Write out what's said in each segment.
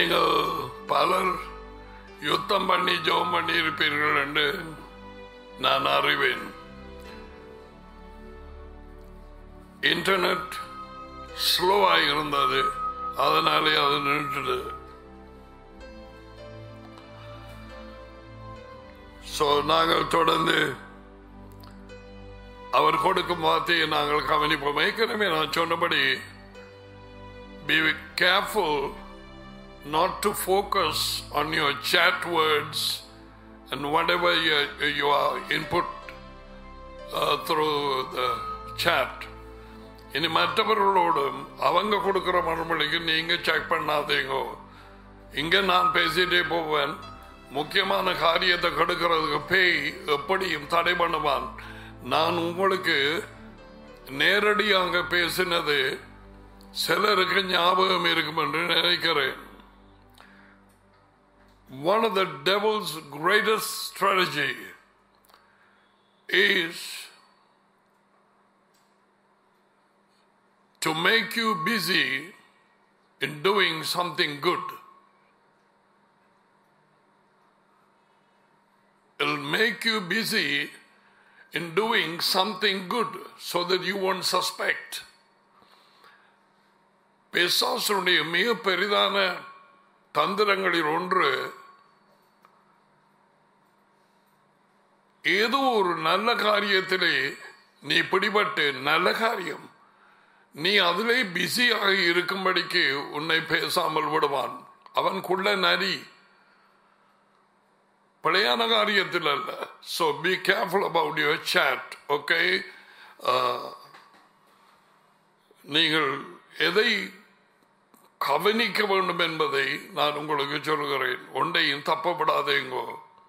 நீங்கள் பலர் யுத்தம் பண்ணி ஜெபம் பண்ணி இருப்பீர்கள் என்று நான் அறிவேன் இன்டர்நெட் ஸ்லோவாக இருந்தது அதனாலே அது நின்றுது ஸோ நாங்கள் தொடர்ந்து அவர் கொடுக்கும் வார்த்தையை நாங்கள் கவனிப்போம் ஏற்கனவே நான் சொன்னபடி be careful not to focus on your chat words and whatever you, you are input uh, through the chat. இனி மற்றவர்களோடும் அவங்க கொடுக்கிற மறுமொழிக்கு நீங்க செக் பண்ணாதீங்க இங்க நான் பேசிட்டே போவேன் முக்கியமான காரியத்தை கெடுக்கிறதுக்கு பேய் எப்படியும் தடை பண்ணுவான் நான் உங்களுக்கு நேரடியாக பேசினது சிலருக்கு ஞாபகம் இருக்கும் என்று நினைக்கிறேன் One of the devil's greatest strategy is to make you busy in doing something good. It'll make you busy in doing something good so that you won't suspect. பிசாசனுடைய மிக பெரிதான தந்திரங்களில் ஒன்று ஏதோ ஒரு நல்ல காரியத்திலே நீ பிடிபட்டு நல்ல காரியம் நீ அதிலே பிஸியாக இருக்கும்படிக்கு உன்னை பேசாமல் விடுவான் அவன் குள்ள நரி பழையான காரியத்தில் அல்ல so be careful about your chat okay நீங்கள் எதை கவனிக்க வேண்டும் என்பதை நான் உங்களுக்கு சொல்கிறேன் ஒன்றையும் தப்பப்படாதேங்கோ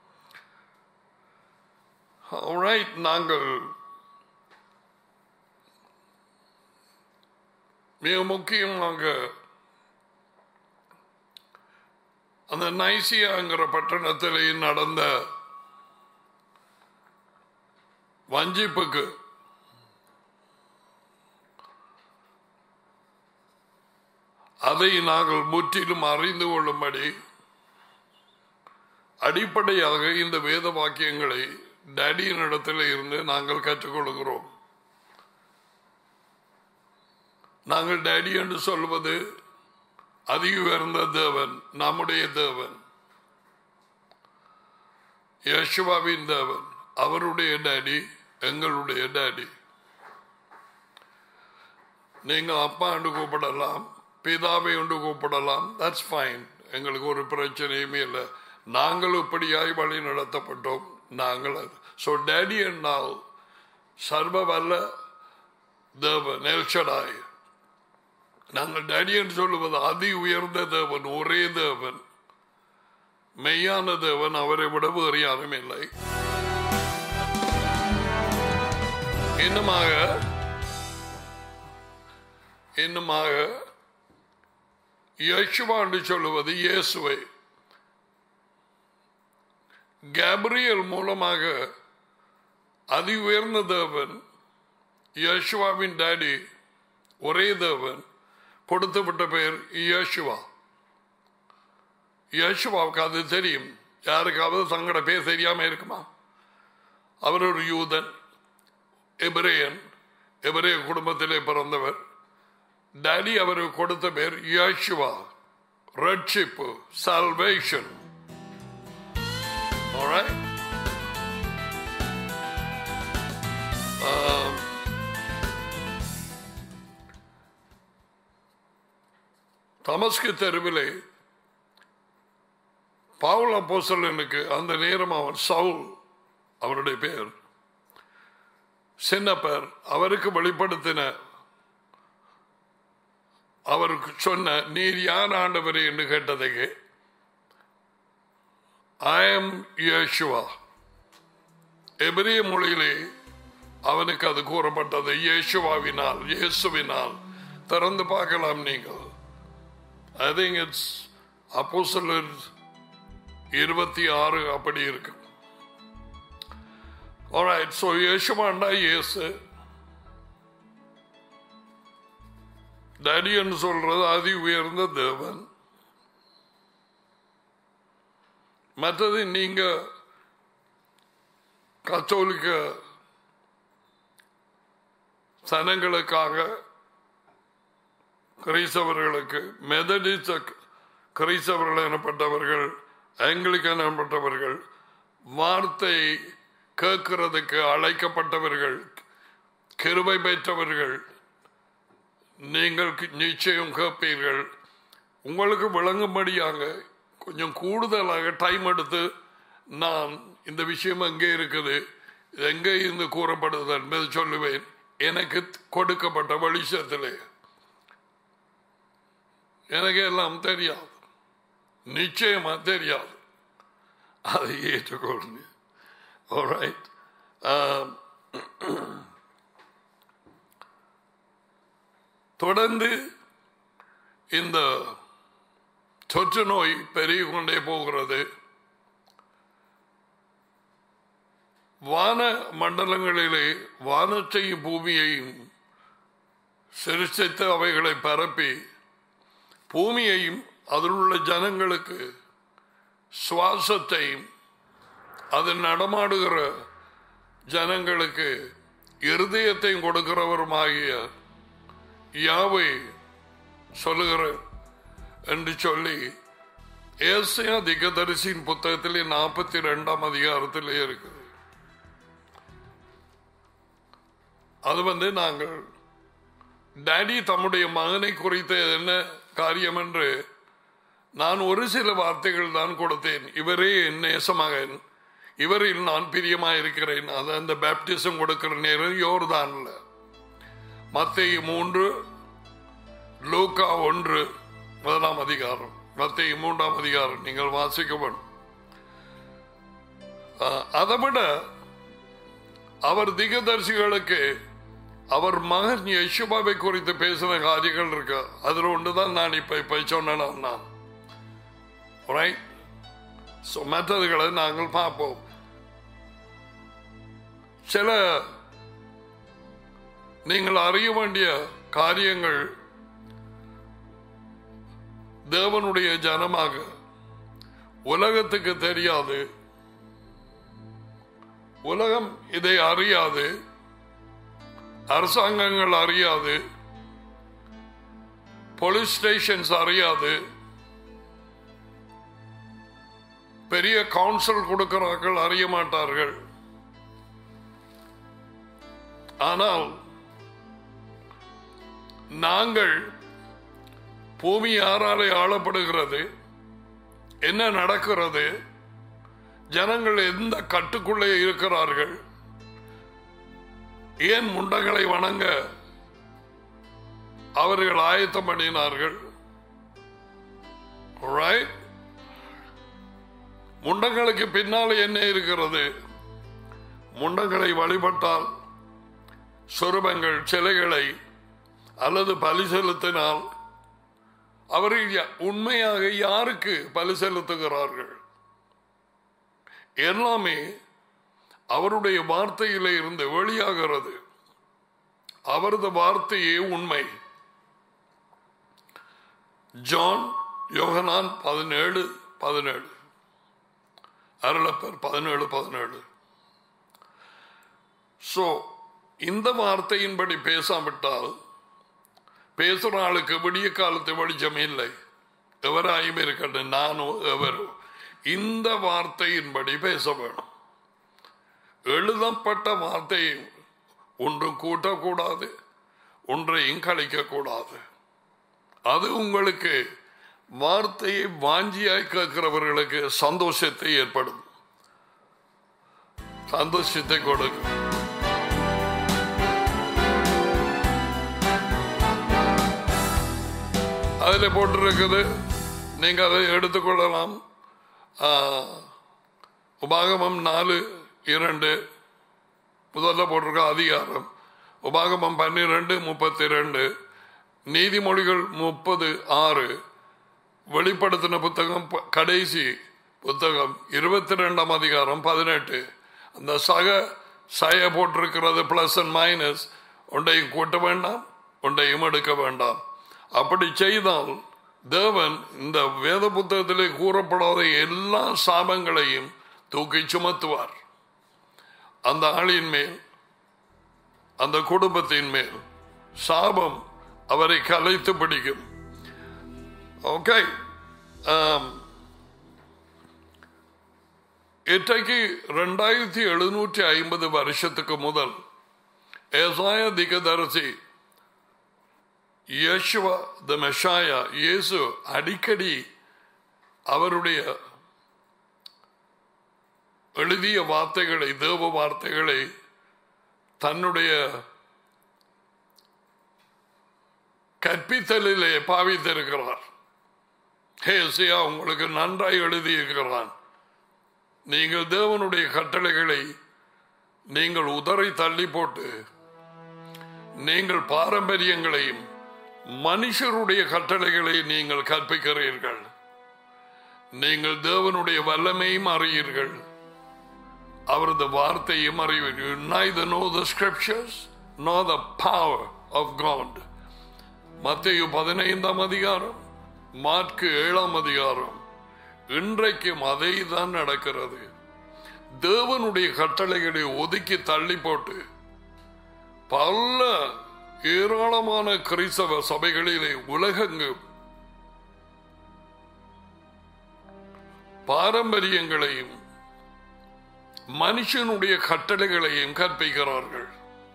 ரைட் நாங்கள் மிக முக்கியமாக அந்த நைசியாங்கிற பட்டணத்திலே நடந்த வஞ்சிப்புக்கு அதை நாங்கள் முற்றிலும் அறிந்து கொள்ளும்படி அடிப்படையாக இந்த வேத வாக்கியங்களை டேடியின் இடத்துல இருந்து நாங்கள் கற்றுக்கொள்கிறோம் நாங்கள் டேடி என்று சொல்வது அதி உயர்ந்த தேவன் நம்முடைய தேவன் யேசுவாவின் தேவன் அவருடைய டேடி எங்களுடைய டேடி நீங்க அப்பா என்று கூப்பிடலாம் பிதாவை ஒன்று கூப்பிடலாம் தட்ஸ் ஃபைன் எங்களுக்கு ஒரு பிரச்சனையுமே இல்லை நாங்கள் இப்படியாய் வழி நடத்தப்பட்டோம் நாங்கள் அது ஸோ டேடி என்றால் சர்வ வல்ல தேவன் எல்ஷடாய் நாங்கள் டேடி என்று சொல்லுவது அதி உயர்ந்த தேவன் ஒரே தேவன் மெய்யான தேவன் அவரை விட வேறு யாரும் இல்லை இன்னுமாக இன்னுமாக யேசுவா என்று சொல்லுவது இயேசுவை கேப்ரியல் மூலமாக அதி உயர்ந்த தேவன் யேசுவாவின் டாடி ஒரே தேவன் கொடுத்து விட்ட பெயர் யேசுவா யேசுவாவுக்கு அது தெரியும் யாருக்காவது தங்களோட பேர் தெரியாம இருக்குமா அவர் ஒரு யூதன் எபிரேயன் எபிரேய குடும்பத்திலே பிறந்தவர் டாடி அவருக்கு கொடுத்த பேர் யேசுவா ரட்சிப்பு சால்வேஷன் Alright? Um, தமஸ்கு தெருவிலே பவுல் அப்போசலனுக்கு அந்த நேரம் அவன் சவுல் அவருடைய பெயர் சின்னப்பர் அவருக்கு வெளிப்படுத்தின அவருக்கு சொன்ன நீர் யார் ஆண்டவரே என்று கேட்டதுக்கு ஐ எம் யேசுவா எபிரிய மொழியிலே அவனுக்கு அது கூறப்பட்டது இயேசுவாவினால் இயேசுவினால் திறந்து பார்க்கலாம் நீங்கள் ஐ திங்க் இட்ஸ் அப்போ இருபத்தி ஆறு அப்படி இருக்கு Alright, so இயேசுவாண்டா இயேசு டேடி என்று சொல்றது அதி உயர்ந்த தேவன் மற்றது நீங்க கத்தோலிக்க சனங்களுக்காக கிறிஸ்தவர்களுக்கு மெதடிஸ்ட கிறிஸ்தவர்கள் எனப்பட்டவர்கள் ஆங்கிலிக்கன் எனப்பட்டவர்கள் வார்த்தை கேட்கிறதுக்கு அழைக்கப்பட்டவர்கள் கிருபை பெற்றவர்கள் நீங்கள் நிச்சயம் கேட்பீர்கள் உங்களுக்கு விளங்கும்படியாக கொஞ்சம் கூடுதலாக டைம் எடுத்து நான் இந்த விஷயம் எங்கே இருக்குது இது எங்கே இருந்து கூறப்படுது என்பதை சொல்லுவேன் எனக்கு கொடுக்கப்பட்ட வெளிச்சத்திலே எனக்கு எல்லாம் தெரியாது நிச்சயமா தெரியாது அதை ஏற்றுக்கொள்ளுங்க Alright. Um, தொடர்ந்து இந்த தொற்று நோய் பெருகி கொண்டே போகிறது வான மண்டலங்களிலே வானத்தையும் பூமியையும் சிருஷ்டித்து அவைகளை பரப்பி பூமியையும் அதில் உள்ள ஜனங்களுக்கு சுவாசத்தையும் அதில் நடமாடுகிற ஜனங்களுக்கு இருதயத்தையும் கொடுக்கிறவருமாகிய யாவை சொல்லுகிற என்று சொல்லி ஏசியா திகதரிசியின் புத்தகத்திலே நாற்பத்தி ரெண்டாம் அதிகாரத்திலே இருக்குது அது வந்து நாங்கள் டேடி தம்முடைய மகனை குறித்த என்ன காரியம் என்று நான் ஒரு சில வார்த்தைகள் தான் கொடுத்தேன் இவரே என் நேசமகன் இவரில் நான் பிரியமாயிருக்கிறேன் அது அந்த பேப்டிசம் கொடுக்கிற நேரம் யோர்தான்ல மத்திய மூன்று லூக்கா ஒன்று முதலாம் அதிகாரம் மத்திய மூன்றாம் அதிகாரம் நீங்கள் வாசிக்க வேண்டும் அதை விட அவர் திகதர்சிகளுக்கு அவர் மகன் யசுபாவை குறித்து பேசின காரியங்கள் இருக்கு அதுல ஒன்றுதான் நான் இப்ப இப்ப சொன்னேன் நான் ரைட் ஸோ மற்றதுகளை நாங்கள் பார்ப்போம் சில நீங்கள் அறிய வேண்டிய காரியங்கள் தேவனுடைய ஜனமாக உலகத்துக்கு தெரியாது உலகம் இதை அறியாது அரசாங்கங்கள் அறியாது போலீஸ் ஸ்டேஷன்ஸ் அறியாது பெரிய கவுன்சில் கொடுக்கிறார்கள் அறிய மாட்டார்கள் ஆனால் நாங்கள் பூமி யாராலே ஆளப்படுகிறது என்ன நடக்கிறது ஜனங்கள் எந்த கட்டுக்குள்ளே இருக்கிறார்கள் ஏன் முண்டங்களை வணங்க அவர்கள் ஆயத்தம் பண்ணினார்கள் Right? முண்டங்களுக்கு பின்னால் என்ன இருக்கிறது முண்டங்களை வழிபட்டால் சுரபங்கள் சிலைகளை அல்லது பலி செலுத்தினால் அவர்கள் யா- உண்மையாக யாருக்கு பலி செலுத்துகிறார்கள் எல்லாமே அவருடைய வார்த்தையிலே இருந்து வெளியாகிறது அவரது வார்த்தையே உண்மை ஜான் யோகனான் பதினேழு பதினேழு அருளப்பர் பதினேழு பதினேழு சோ இந்த வார்த்தையின்படி பேசாவிட்டால் பேசுற ஆளுக்கு விடிய காலத்து வெளிச்சம் இல்லை எவராயும் இருக்கட்டும் நானோ எவரோ இந்த வார்த்தையின்படி பேச வேணும் எழுதப்பட்ட வார்த்தையை ஒன்றும் கூட்டக்கூடாது ஒன்றையும் கழிக்கக்கூடாது அது உங்களுக்கு வார்த்தையை வாஞ்சியாய் கேட்கிறவர்களுக்கு சந்தோஷத்தை ஏற்படும் சந்தோஷத்தை கொடுக்கும் அதில் போட்டிருக்குது நீங்க அதை எடுத்துக்கொள்ளலாம் ஆ, உபாகமம் நாலு இரண்டு முதல்ல போட்டிருக்க அதிகாரம் உபாகமம் பன்னிரெண்டு முப்பத்தி ரெண்டு நீதிமொழிகள் முப்பது ஆறு வெளிப்படுத்தின புத்தகம் ப- கடைசி புத்தகம் இருபத்தி ரெண்டாம் அதிகாரம் பதினெட்டு அந்த சக சய போட்டிருக்கிறது பிளஸ் அண்ட் மைனஸ் ஒன்றையும் கூட்ட வேண்டாம் ஒன்றையும் எடுக்க வேண்டாம் அப்படி செய்தால் தேவன் இந்த வேத புத்தகத்திலே கூறப்படாத எல்லா சாபங்களையும் தூக்கி சுமத்துவார் அந்த ஆளின் மேல் அந்த குடும்பத்தின் மேல் சாபம் அவரை கலைத்து பிடிக்கும் ஓகே இன்றைக்கு ரெண்டாயிரத்தி எழுநூற்றி ஐம்பது வருஷத்துக்கு முதல் ஏசாய திகதரசி யேசுவா த மெஷாயா இயேசு அடிக்கடி அவருடைய எழுதிய வார்த்தைகளை தேவ வார்த்தைகளை தன்னுடைய கற்பித்தலிலே பாவித்திருக்கிறார் ஹேசியா உங்களுக்கு நன்றாய் எழுதியிருக்கிறான் நீங்கள் தேவனுடைய கட்டளைகளை நீங்கள் உதரை தள்ளி போட்டு நீங்கள் பாரம்பரியங்களையும் மனுஷருடைய கட்டளைகளை நீங்கள் கற்பிக்கிறீர்கள் நீங்கள் தேவனுடைய வல்லமையும் அறியீர்கள் அவரது வார்த்தையும் அறிவீர்கள் You neither know the scriptures nor the power of God மத்திய பதினைந்தாம் அதிகாரம் மார்க்கு ஏழாம் அதிகாரம் இன்றைக்கும் அதை தான் நடக்கிறது தேவனுடைய கட்டளைகளை ஒதுக்கி தள்ளி போட்டு பல ஏராளமான கிறிஸ்தவ சபைகளிலே உலகெங்கும் பாரம்பரியங்களையும் மனுஷனுடைய கட்டளைகளையும் கற்பிக்கிறார்கள்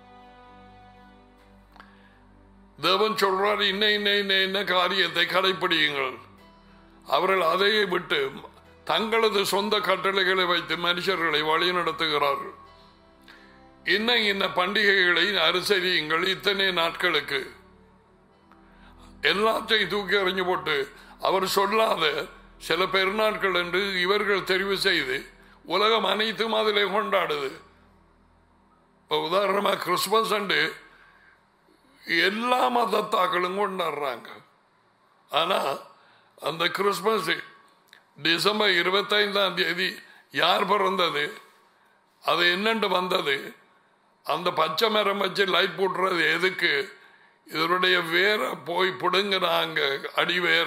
தேவன் சொல்றார் இன்ன இன்ன இன்ன இன்ன காரியத்தை கடைப்பிடியுங்கள் அவர்கள் அதையே விட்டு தங்களது சொந்த கட்டளைகளை வைத்து மனுஷர்களை வழி நடத்துகிறார்கள் இன்ன இன்ன பண்டிகைகளை அனுசரியுங்கள் இத்தனை நாட்களுக்கு எல்லாத்தையும் தூக்கி எறிஞ்சு போட்டு அவர் சொல்லாத சில பெருநாட்கள் என்று இவர்கள் தெரிவு செய்து உலகம் அனைத்தும் அதிலே கொண்டாடுது இப்போ உதாரணமாக கிறிஸ்மஸ் அண்டு எல்லா மதத்தாக்களும் கொண்டாடுறாங்க ஆனால் அந்த கிறிஸ்மஸ் டிசம்பர் இருபத்தைந்தாம் தேதி யார் பிறந்தது அது என்னண்டு வந்தது அந்த பச்சை மரம் வச்சு லைட் போட்டுறது எதுக்கு இதனுடைய வேற போய் பிடுங்குறாங்க அடி வேற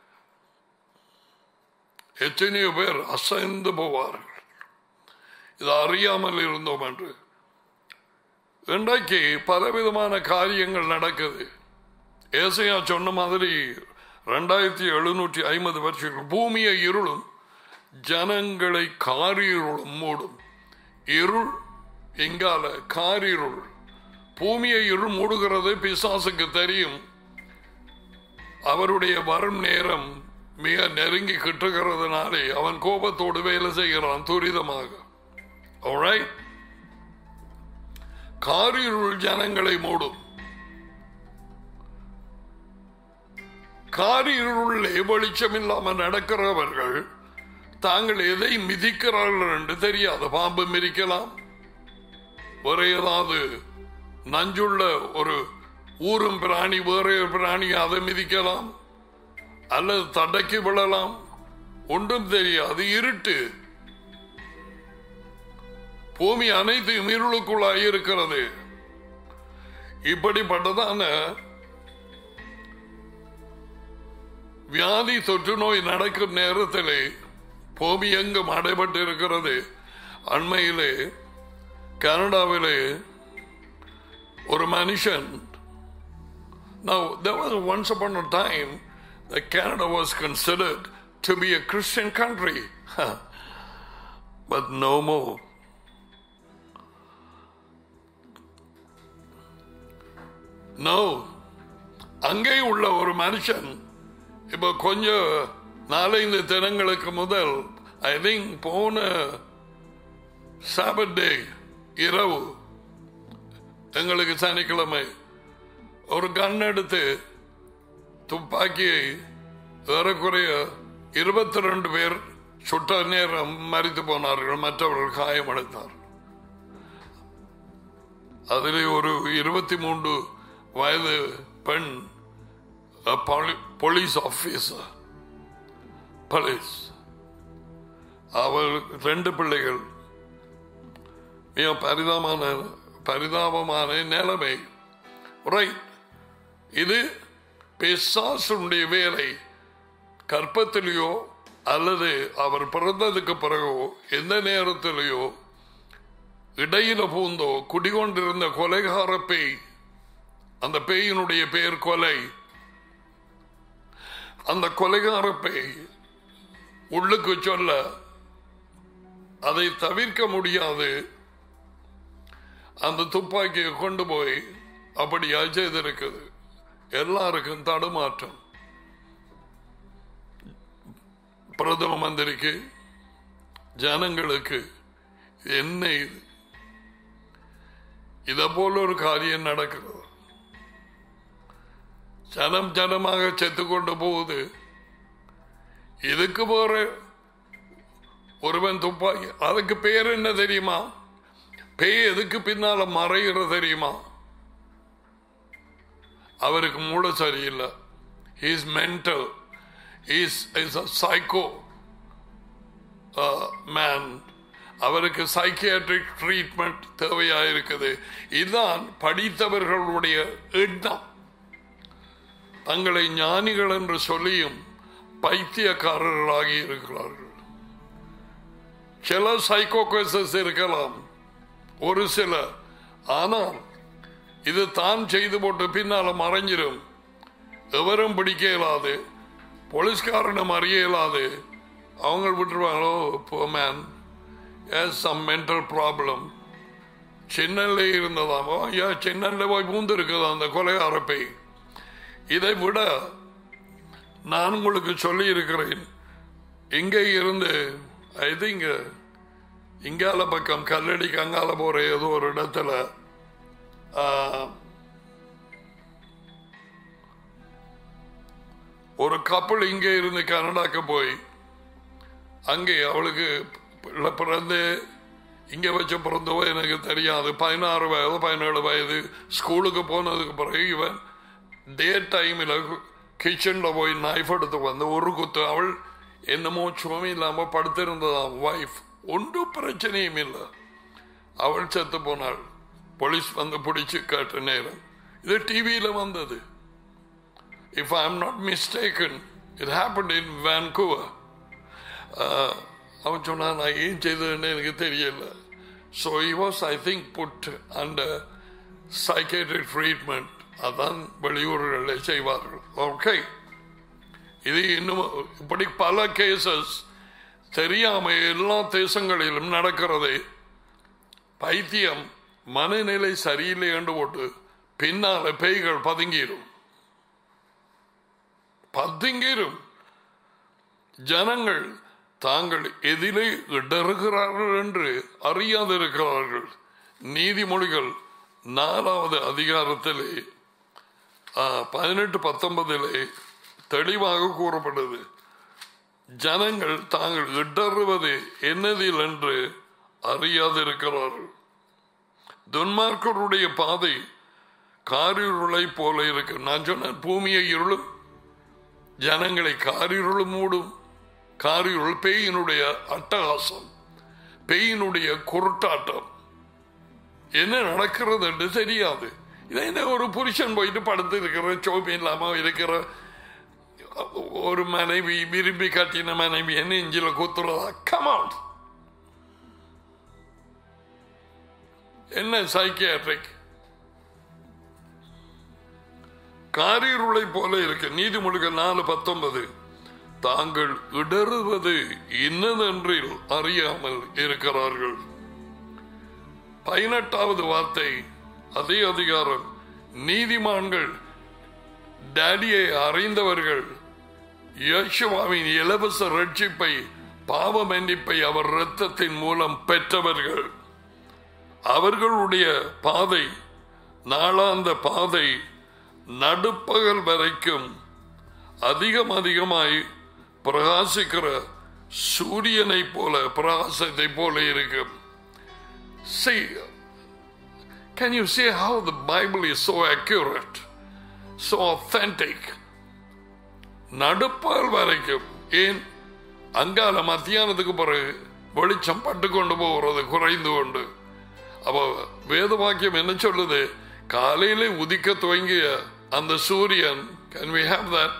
எத்தனையோ பேர் அசைந்து போவார்கள் இது அறியாமல் இருந்தோம் என்று இன்றைக்கு பலவிதமான காரியங்கள் நடக்குது ஏசையா சொன்ன மாதிரி ரெண்டாயிரத்தி எழுநூற்றி ஐம்பது வருஷங்கள் பூமியை இருளும் ஜனங்களை காரிருளும் மூடும் இருள் எங்கால காரிருள் பூமியை இருள் மூடுகிறது பிசாசுக்கு தெரியும் அவருடைய வரும் நேரம் மிக நெருங்கி கிட்டுகிறதுனாலே அவன் கோபத்தோடு வேலை செய்கிறான் துரிதமாக Alright? காரிருள் ஜனங்களை மூடும் காரிருளே வெளிச்சம் இல்லாமல் நடக்கிறவர்கள் தாங்கள் எதை மிதிக்கிறார்கள் என்று தெரியாது பாம்பு மிதிக்கலாம் ஒரு ஏதாவது நஞ்சுள்ள ஒரு ஊரும் பிராணி வேற ஒரு பிராணி அதை மிதிக்கலாம் அல்லது தடைக்கு விழலாம் ஒன்றும் தெரியாது இருட்டு பூமி அனைத்தும் இருளுக்குள்ளாய் இருக்கிறது இப்படிப்பட்டதான வியாதி தொற்று நோய் நடக்கும் நேரத்திலே பூமி எங்கும் அடைபட்டு இருக்கிறது அண்மையிலே கனடாவிலே ஒரு மனுஷன் Now, there was once upon a time that Canada was considered to be a Christian country. but no more. No. அங்கே உள்ள ஒரு மனுஷன் இப்போ கொஞ்சம் நாலஞ்சு தினங்களுக்கு முதல் ஐ திங்க் போன சாபர்டே இரவு எங்களுக்கு சனிக்கிழமை ஒரு கண் எடுத்து துப்பாக்கியை ஏறக்குறைய இருபத்தி ரெண்டு பேர் சுட்ட நேரம் மறித்து போனார்கள் மற்றவர்கள் காயமடைந்தார் அதிலே ஒரு இருபத்தி மூன்று வயது பெண் போலீஸ் ஆபீசர் போலீஸ் அவள் ரெண்டு பிள்ளைகள் மிக பரிதாபமான பரிதாபமான நிலைமை ரைட் இது பிசாசுடைய வேலை கற்பத்திலேயோ அல்லது அவர் பிறந்ததுக்கு பிறகோ எந்த நேரத்திலேயோ இடையில பூந்தோ குடிகொண்டிருந்த கொலைகார பேய் அந்த பேயினுடைய பெயர் கொலை அந்த கொலைகார பேய் உள்ளுக்கு சொல்ல அதை தவிர்க்க முடியாது அந்த துப்பாக்கியை கொண்டு போய் அப்படியா செய்திருக்குது எல்லாருக்கும் தடுமாற்றம் பிரதம மந்திரிக்கு ஜனங்களுக்கு என்ன இது இத போல ஒரு காரியம் நடக்கிறது ஜனம் ஜனமாக செத்து கொண்டு போகுது இதுக்கு போற ஒருவன் துப்பாக்கி அதுக்கு பேர் என்ன தெரியுமா பேய் எதுக்கு பின்னால மறைகிற தெரியுமா அவருக்கு மூட சரியில்லை is mental is is a psycho man அவருக்கு சைக்கியாட்ரிக் ட்ரீட்மெண்ட் தேவையா இருக்குது இதுதான் படித்தவர்களுடைய எண்ணம் தங்களை ஞானிகள் என்று சொல்லியும் பைத்தியக்காரர்களாகி இருக்கிறார்கள் சில சைக்கோகசஸ் இருக்கலாம் ஒரு சில ஆனால் இது தான் செய்து போட்டு பின்னால மறைஞ்சிடும் எவரும் பிடிக்க இயலாது போலீஸ்காரனும் அறிய இயலாது அவங்க விட்டுருவாங்களோ போ மேன் சம் மென்டல் ப்ராப்ளம் சென்னல்ல இருந்ததாம் ஐயா சென்னல்ல போய் பூந்து இருக்குதா அந்த கொலைகாரப்பை இதை விட நான் உங்களுக்கு சொல்லி இருக்கிறேன் இங்கே இருந்து ஐ திங்க் இங்கால பக்கம் கல்லடி கங்கால போற ஏதோ ஒரு இடத்துல ஆ, ஒரு கப்பல் இங்கே இருந்து கனடாக்கு போய் அங்கே அவளுக்கு பிள்ளை பிறந்து இங்கே வச்ச பிறந்தவோ எனக்கு தெரியாது பதினாறு வயது பதினேழு வயது ஸ்கூலுக்கு போனதுக்கு பிறகு இவன் டே டைமில் கிச்சனில் போய் நைஃப் எடுத்து வந்து ஒரு குத்து அவள் என்னமோ சுவம் இல்லாமல் படுத்திருந்ததாம் வைஃப் ஒன்றும் பிரச்சனையும் இல்லை அவள் செத்து போனாள் போலீஸ் வந்து பிடிச்சு கேட்ட நேரம் இது டிவியில் வந்தது if I am not mistaken it happen in Vancouver அவன் சொன்னான் நான் ஏன் செய்ததுன்னு எனக்கு தெரியல so he was I think put under psychiatric treatment அதான் வெளியூர்களில் செய்வார்கள் ஓகே இது இன்னும் இப்படி பல கேசஸ் தெரியாம எல்லா தேசங்களிலும் நடக்கிறது பைத்தியம் மனநிலை சரியில்லை என்று போட்டு பின்னால பேய்கள் பதுங்கிரும் பதுங்கிரும் ஜனங்கள் தாங்கள் எதிலே இடறுகிறார்கள் என்று அறியாதிருக்கிறார்கள் நீதிமொழிகள் நாலாவது அதிகாரத்திலே ஆ, பதினெட்டு பத்தொன்பதிலே தெளிவாக கூறப்பட்டது ஜனங்கள் தாங்கள் இடறுவது என்னதில் என்று அறியாதிருக்கிறார்கள் துன்மார்க்கருடைய பாதை காரிருளை போல இருக்கு நான் சொன்னேன் பூமியை இருளும் ஜனங்களை காரிருள் மூடும் காரிருள் பேயினுடைய அட்டகாசம் பேயினுடைய குருட்டாட்டம் என்ன நடக்கிறது என்று தெரியாது இதை என்ன ஒரு புருஷன் போயிட்டு படுத்து இருக்கிற சோபி இல்லாம இருக்கிற ஒரு மனைவி விரும்பி கட்டின மனைவி என்ன இஞ்சில குத்துறதா கமான் என்ன சைக்கியாட்ரிக் காரிருளை போல இருக்கு நீதிமொழிகள் நாலு பத்தொன்பது தாங்கள் இடறுவது இன்னதென்றில் அறியாமல் இருக்கிறார்கள் பதினெட்டாவது வார்த்தை அதே அதிகாரம் நீதிமான்கள் டேடியை அறிந்தவர்கள் யேசுவாவின் இலவச ரட்சிப்பை பாவ மன்னிப்பை அவர் இரத்தத்தின் மூலம் பெற்றவர்கள் அவர்களுடைய பாதை நாளாந்த பாதை நடுப்பகல் வரைக்கும் அதிகம் அதிகமாய் பிரகாசிக்கிற சூரியனை போல பிரகாசத்தை போல இருக்கும் See, can you see how the Bible is so accurate, so authentic? நடுப்பகல் வரைக்கும் ஏன் அங்கால மத்தியானத்துக்கு பிறகு வெளிச்சம் பட்டு கொண்டு போகிறது குறைந்து கொண்டு அப்போ வேத வாக்கியம் என்ன சொல்லுது காலையில உதிக்க துவங்கிய அந்த சூரியன் கேன் வி ஹேவ் தட்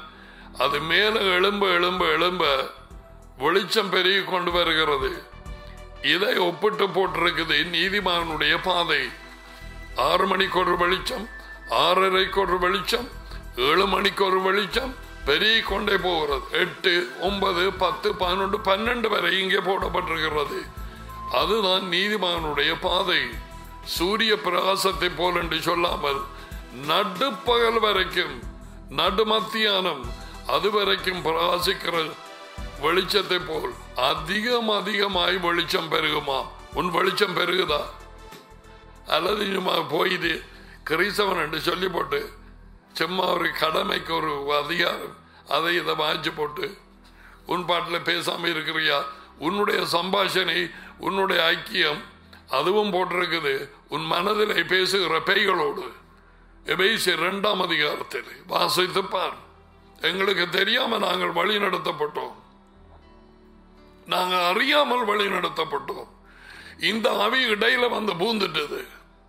அது மேல எழும்ப எழும்ப எழும்ப வெளிச்சம் பெருகி கொண்டு வருகிறது இதை ஒப்பிட்டு போட்டிருக்குது நீதிமானுடைய பாதை ஆறு மணிக்கு ஒரு வெளிச்சம் ஆறரைக்கு ஒரு வெளிச்சம் ஏழு மணிக்கு ஒரு வெளிச்சம் பெருகி கொண்டே போகிறது எட்டு ஒன்பது பத்து பதினொன்று பன்னெண்டு வரை இங்கே போடப்பட்டிருக்கிறது அதுதான் நீதிமானுடைய பாதை சூரிய பிரகாசத்தை போல் என்று சொல்லாமல் நடுப்பகல் வரைக்கும் நடுமத்தியானம் அது வரைக்கும் பிரகாசிக்கிற வெளிச்சத்தை போல் அதிகம் அதிகமாய் வெளிச்சம் பெருகுமா உன் வெளிச்சம் பெருகுதா அல்லது சும்மா போயிட்டு கிறிஸ்தவன் என்று சொல்லி போட்டு சும்மா ஒரு கடமைக்கு ஒரு அதிகாரம் அதை இதை வாய்ச்சி போட்டு உன் பாட்டில் பேசாம இருக்கிறியா உன்னுடைய சம்பாஷணை உன்னுடைய ஐக்கியம் அதுவும் போட்டிருக்குது உன் மனதிலே பேசுகிற பேய்களோடு எபேசி இரண்டாம் அதிகாரத்தில் வாசித்து பார் எங்களுக்கு தெரியாம நாங்கள் வழி நடத்தப்பட்டோம் நாங்கள் அறியாமல் வழி நடத்தப்பட்டோம் இந்த அவி இடையில வந்து பூந்துட்டது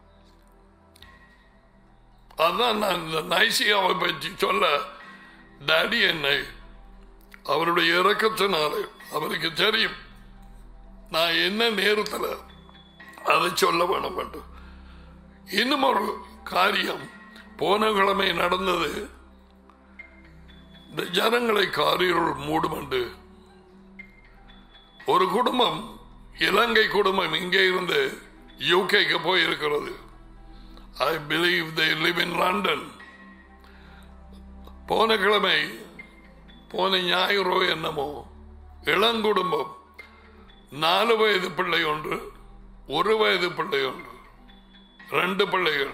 அதான் நான் இந்த நைசியாவை பற்றி சொல்ல டாடி என்னை அவருடைய இறக்கத்தினாலே அவருக்கு தெரியும் நான் என்ன நேரத்தில் அதை சொல்ல வேணும் என்று இன்னும் ஒரு காரியம் போன கிழமை நடந்தது இந்த ஜனங்களை காரிருள் மூடும் என்று ஒரு குடும்பம் இலங்கை குடும்பம் இங்கே இருந்து யூகேக்கு போயிருக்கிறது I believe they live in London போன கிழமை போன ஞாயிறோ என்னமோ இளங்குடும்பம் நாலு வயது பிள்ளை ஒன்று ஒரு வயது பிள்ளை ஒன்று ரெண்டு பிள்ளைகள்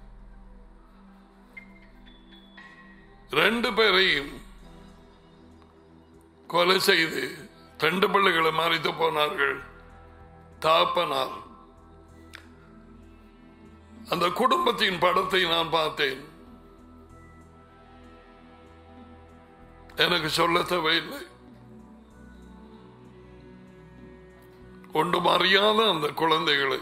ரெண்டு பேரையும் கொலை செய்து ரெண்டு பிள்ளைகளை மறைத்து போனார்கள் தாப்பனார் அந்த குடும்பத்தின் படத்தை நான் பார்த்தேன் எனக்கு சொல்ல தேவையில்லை ஒன்றும் அறியாத அந்த குழந்தைகளை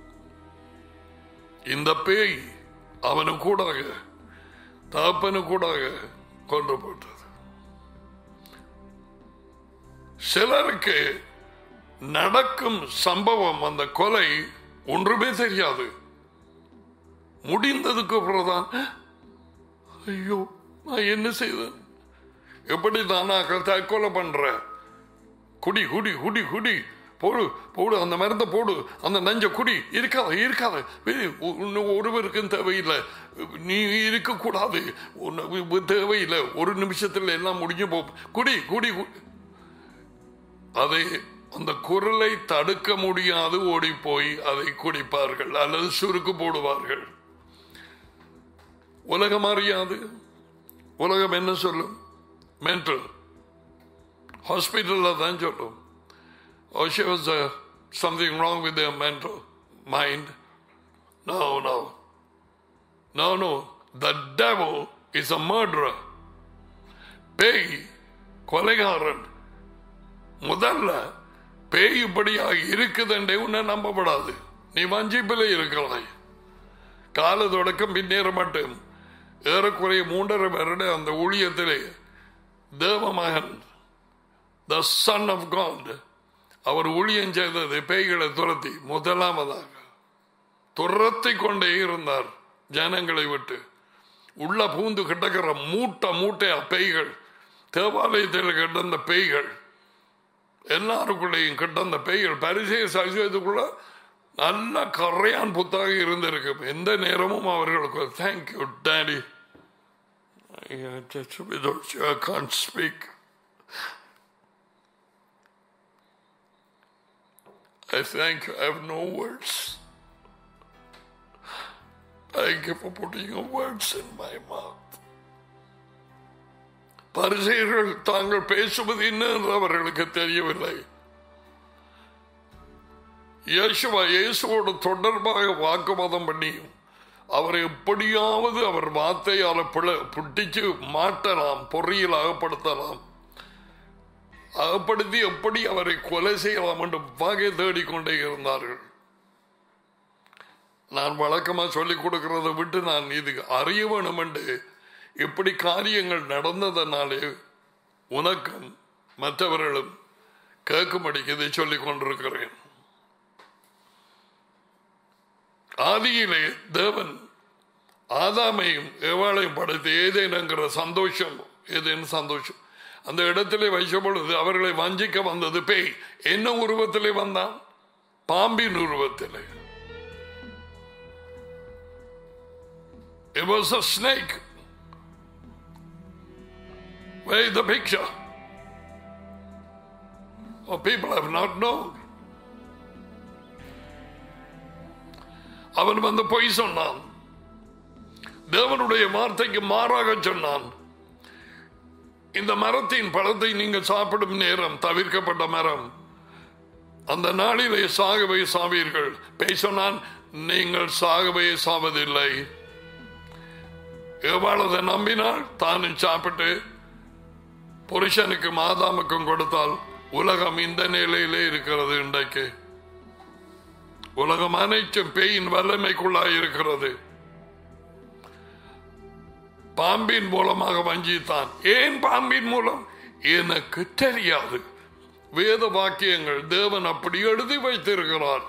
இந்த பேய் அவனு கூடாக தாப்பனு கூடாக கொண்டு போட்டது சிலருக்கு நடக்கும் சம்பவம் அந்த கொலை ஒன்றுமே தெரியாது முடிந்ததுக்கு அப்புறம்தான் ஐயோ நான் என்ன செய்தேன் எப்படி தானாக்க தற்கொலை பண்ற குடி குடி குடி குடி போடு போடு அந்த மருந்தை போடு அந்த நஞ்ச குடி இருக்காத இருக்காத இன்னும் ஒருவருக்கும் தேவையில்லை நீ இருக்கக்கூடாது உன்னை தேவையில்லை ஒரு நிமிஷத்தில் எல்லாம் முடிஞ்சு போ குடி குடி கு- அதை அந்த குரலை தடுக்க முடியாது ஓடி போய் அதை குடிப்பார்கள் அல்லது சுருக்கு போடுவார்கள் உலகம் அறியாது உலகம் என்ன சொல்லும் மென்டல் ஹாஸ்பிட்டலில் தான் சொல்லும் Oh, she was uh, something wrong with their mental mind. No, no. No, no. The devil is a murderer. பேய் கொலைகாரன் முதல்ல பேய் இப்படியாக இருக்குதுன்றே உன்னை நம்பப்படாது நீ வஞ்சிப்பில் இருக்கலாம் கால தொடக்கம் பின்னேற மட்டும் ஏறக்குறைய மூன்றரை வருட அந்த ஊழியத்திலே தேவமகன் த சன் ஆஃப் காட் அவர் ஊழியம் செய்தது பேய்களை துரத்தி முதலாவதாக துரத்தி கொண்டே இருந்தார் ஜனங்களை விட்டு உள்ள பூந்து கிடக்கிற மூட்டை மூட்டை பேய்கள் தேவாலயத்தில் கிடந்த பேய்கள் எல்லாருக்குள்ளேயும் கிடந்த பேய்கள் பரிசெய சகிதத்துக்குள்ள நல்ல கரையான் புத்தாக இருந்திருக்கும் எந்த நேரமும் அவர்களுக்கு thank you daddy I can't speak. I thank you. I have no words. Thank you for putting your words in my mouth. பரிசெயர்கள் தாங்கள் பேசுவது என்ன என்று அவர்களுக்கு தெரியவில்லை இயேசுவா இயேசுவோடு தொடர்பாக வாக்குவாதம் பண்ணியும் அவரை எப்படியாவது அவர் வார்த்தையால் பிழ புட்டிச்சு மாட்டலாம் பொறியில் அகப்படுத்தலாம் அகப்படுத்தி எப்படி அவரை கொலை செய்யலாம் என்று வகை தேடிக்கொண்டே இருந்தார்கள் நான் வழக்கமாக சொல்லிக் கொடுக்கிறதை விட்டு நான் இதுக்கு அறிய வேணும் என்று இப்படி காரியங்கள் நடந்ததனாலே உனக்கும் மற்றவர்களும் கேட்கும்படிக்கு இதை சொல்லிக் கொண்டிருக்கிறேன் ஆதியிலே தேவன் ஆதாமையும் ஏவாளையும் படைத்து ஏதேனுங்கிற சந்தோஷம் ஏதேனும் சந்தோஷம் அந்த இடத்திலே வைச்ச பொழுது அவர்களை வஞ்சிக்க வந்தது பேய் என்ன உருவத்திலே வந்தான் பாம்பின் உருவத்திலே It was a snake. Where is the picture? Oh, people have not known. அவன் வந்து பொய் சொன்னான் தேவனுடைய வார்த்தைக்கு மாறாக சொன்னான் இந்த மரத்தின் பழத்தை நீங்கள் சாப்பிடும் நேரம் தவிர்க்கப்பட்ட மரம் அந்த நாளிலே சாகவே சாவீர்கள் பேய் சொன்னான் நீங்கள் சாகவே சாவதில்லை எவ்வளவு நம்பினால் தானும் சாப்பிட்டு புருஷனுக்கும் ஆதாமுக்கும் கொடுத்தால் உலகம் இந்த நிலையிலே இருக்கிறது இன்றைக்கு உலகம் அனைத்தும் பேயின் வல்லமைக்குள்ளாய் இருக்கிறது பாம்பின் மூலமாக வஞ்சித்தான் ஏன் பாம்பின் மூலம் எனக்கு தெரியாது வேத வாக்கியங்கள் தேவன் அப்படி எழுதி வைத்திருக்கிறார்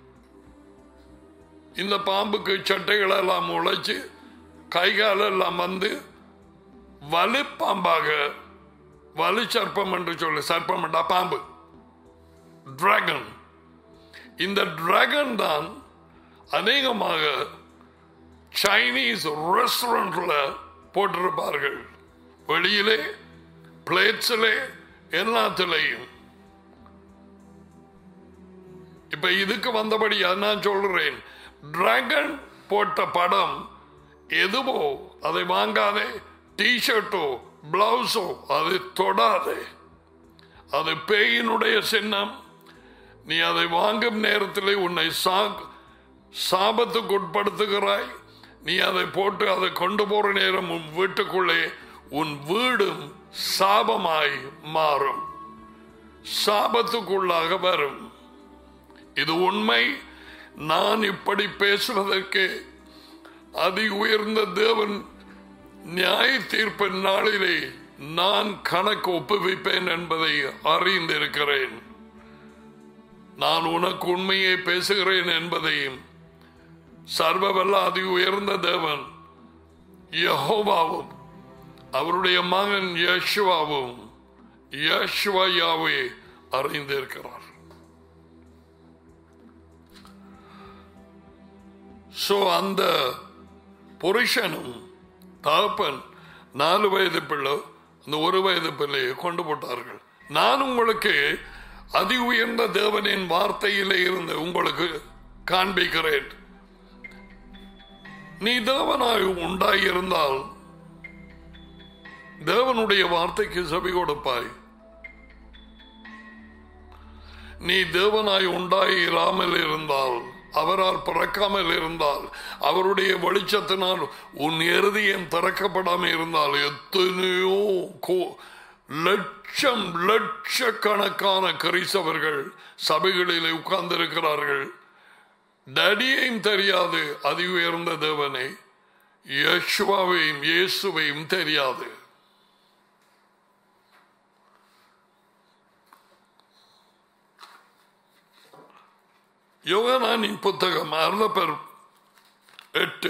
இந்த பாம்புக்கு சட்டைகள் எல்லாம் உழைச்சு கைகால் எல்லாம் வந்து வலு பாம்பாக வலு சர்ப்பம் என்று சொல்லு சர்ப்பம் என்றா பாம்பு டிராகன் இந்த டிராகன் தான் அநேகமாக சைனீஸ் ரெஸ்டாரண்ட்ல போட்டிருப்பார்கள் வெளியிலே பிளேட்ஸிலே எல்லாத்திலையும் இப்ப இதுக்கு வந்தபடி நான் சொல்றேன் டிராகன் போட்ட படம் எதுவோ அதை வாங்காதே டிஷர்ட்டோ பிளவுஸோ அதை தொடாதே அது பேயினுடைய சின்னம் நீ அதை வாங்கும் நேரத்தில் உன்னை சா சாபத்துக்கு உட்படுத்துகிறாய் நீ அதை போட்டு அதை கொண்டு போற நேரம் உன் வீட்டுக்குள்ளே உன் வீடும் சாபமாய் மாறும் சாபத்துக்குள்ளாக வரும் இது உண்மை நான் இப்படி பேசுவதற்கு அதி உயர்ந்த தேவன் நியாய தீர்ப்பின் நாளிலே நான் கணக்கு ஒப்புவிப்பேன் என்பதை அறிந்திருக்கிறேன் நான் உனக்கு உண்மையை பேசுகிறேன் என்பதையும் சர்வவல்ல அதி உயர்ந்த தேவன் யஹோவாவும் அவருடைய மகன் யேசுவாவும் யேசுவாயாவே அறிந்திருக்கிறார் சோ அந்த புருஷனும் தகப்பன் நாலு வயது பிள்ளை அந்த ஒரு வயது பிள்ளையை கொண்டு போட்டார்கள் நான் உங்களுக்கு அதி உயர்ந்த தேவனின் வார்த்தையிலே இருந்து உங்களுக்கு காண்பிக்கிறேன் நீ தேவனாய் உண்டாயிருந்தால் தேவனுடைய வார்த்தைக்கு செவி கொடுப்பாய் நீ தேவனாய் உண்டாயிராமல் இருந்தால் அவரால் பிறக்காமல் இருந்தால் அவருடைய வெளிச்சத்தினால் உன் இறுதியம் திறக்கப்படாமல் இருந்தால் எத்தனையோ கோ- லட்சம் லட்சக்கணக்கான கிறிஸ்தவர்கள் சபைகளிலே உட்கார்ந்திருக்கிறார்கள் டடியையும் தெரியாது அதி உயர்ந்த தேவனை யேசுவாவையும் இயேசுவையும் தெரியாது யோகனானின் புத்தகம் அருளப்பர் எட்டு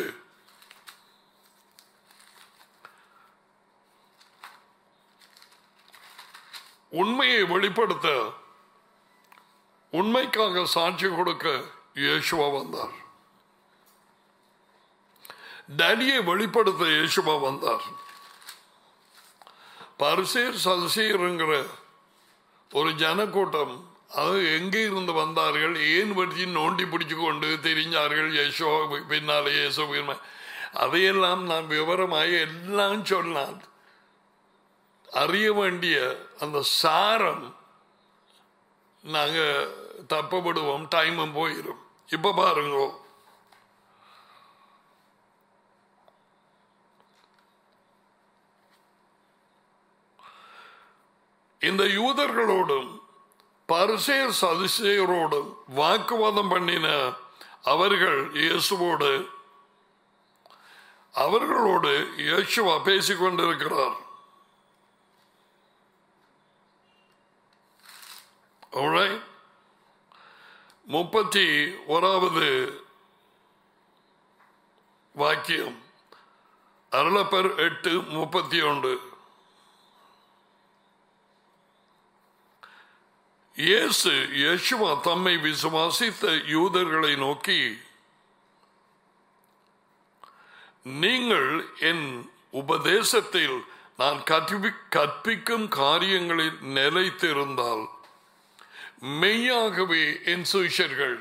உண்மையை வெளிப்படுத்த உண்மைக்காக சாட்சி கொடுக்க இயேசுவா வந்தார் டேடியை வெளிப்படுத்த இயேசுவா வந்தார் பரிசேர் சதசேருங்கிற ஒரு ஜனக்கூட்டம் அது எங்கே இருந்து வந்தார்கள் ஏன் வச்சு நோண்டி பிடிச்சு கொண்டு தெரிஞ்சார்கள் யேசோ பின்னாலே யேசோ பின்ன- அதையெல்லாம் நான் விவரமாக எல்லாம் சொன்னான் அறிய வேண்டிய அந்த சாரம் நாங்க தப்பப்படுவோம் டைமும் போயிடும் இப்ப பாருங்க இந்த யூதர்களோடும் பரிசேர் சதிசேயரோடும் வாக்குவாதம் பண்ணின அவர்கள் இயேசுவோடு அவர்களோடு இயேசுவா பேசிக் கொண்டிருக்கிறார் Alright? முப்பத்தி ஓராவது வாக்கியம் அருளப்பர் எட்டு முப்பத்தி ஒன்று இயேசு யேசுவா தம்மை விசுவாசித்த யூதர்களை நோக்கி நீங்கள் என் உபதேசத்தில் நான் கற்பி கற்பிக்கும் காரியங்களில் நிலைத்திருந்தால் மெய்யாகவே என் சிஷ்யர்கள்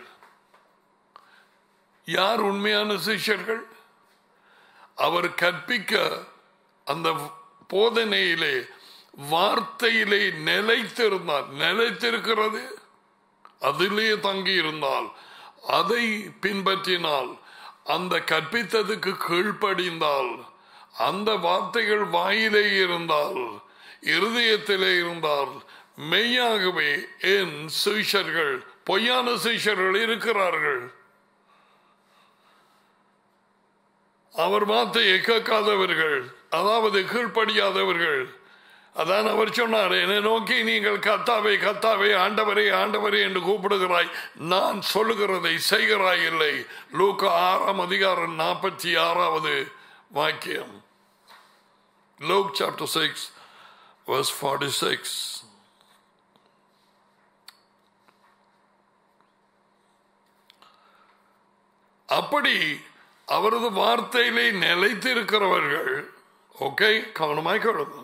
யார் உண்மையான சிஷ்யர்கள் அவர் கற்பிக்க அந்த போதனையிலே வார்த்தையிலே நிலைத்திருந்தால் நிலைத்திருக்கிறது அதிலே தங்கி இருந்தால் அதை பின்பற்றினால் அந்த கற்பித்ததுக்கு கீழ்ப்படிந்தால் அந்த வார்த்தைகள் வாயிலே இருந்தால் இருதயத்திலே இருந்தால் மெய்யாகவே என் சீஷர்கள் பொய்யான சீஷர்கள் இருக்கிறார்கள் அவர் வார்த்தையை கேட்காதவர்கள் அதாவது கீழ்ப்படியாதவர்கள் அதான் அவர் சொன்னார் என்னை நோக்கி நீங்கள் கத்தாவை கத்தாவை ஆண்டவரே ஆண்டவரே என்று கூப்பிடுகிறாய் நான் சொல்லுகிறதை செய்கிறாய் இல்லை லூக்க ஆறாம் அதிகாரம் நாற்பத்தி ஆறாவது வாக்கியம் Luke chapter six verse forty six அப்படி அவரது வார்த்தையிலே நிலைத்திருக்கிறவர்கள் ஓகே கவனமாய் கேளுங்க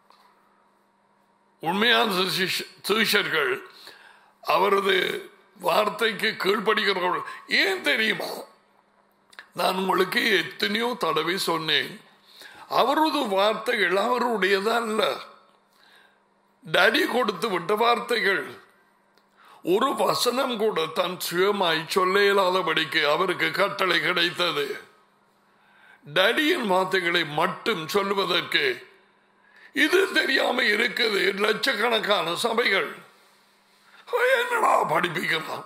உண்மையான சீஷர்கள் அவரது வார்த்தைக்கு கீழ்ப்படுகிறவர்கள் ஏன் தெரியுமா நான் உங்களுக்கு எத்தனையோ தடவை சொன்னேன் அவரது வார்த்தைகள் அவருடையதல்ல டடி கொடுத்து விட்ட வார்த்தைகள் ஒரு வசனம் கூட தன் சுயமாய் சொல்ல இயலாதபடிக்கு அவருக்கு கட்டளை கிடைத்தது டடியின் வார்த்தைகளை மட்டும் சொல்லுவதற்கு இது தெரியாம இருக்குது லட்சக்கணக்கான சபைகள் என்னடா படிப்பிக்கலாம்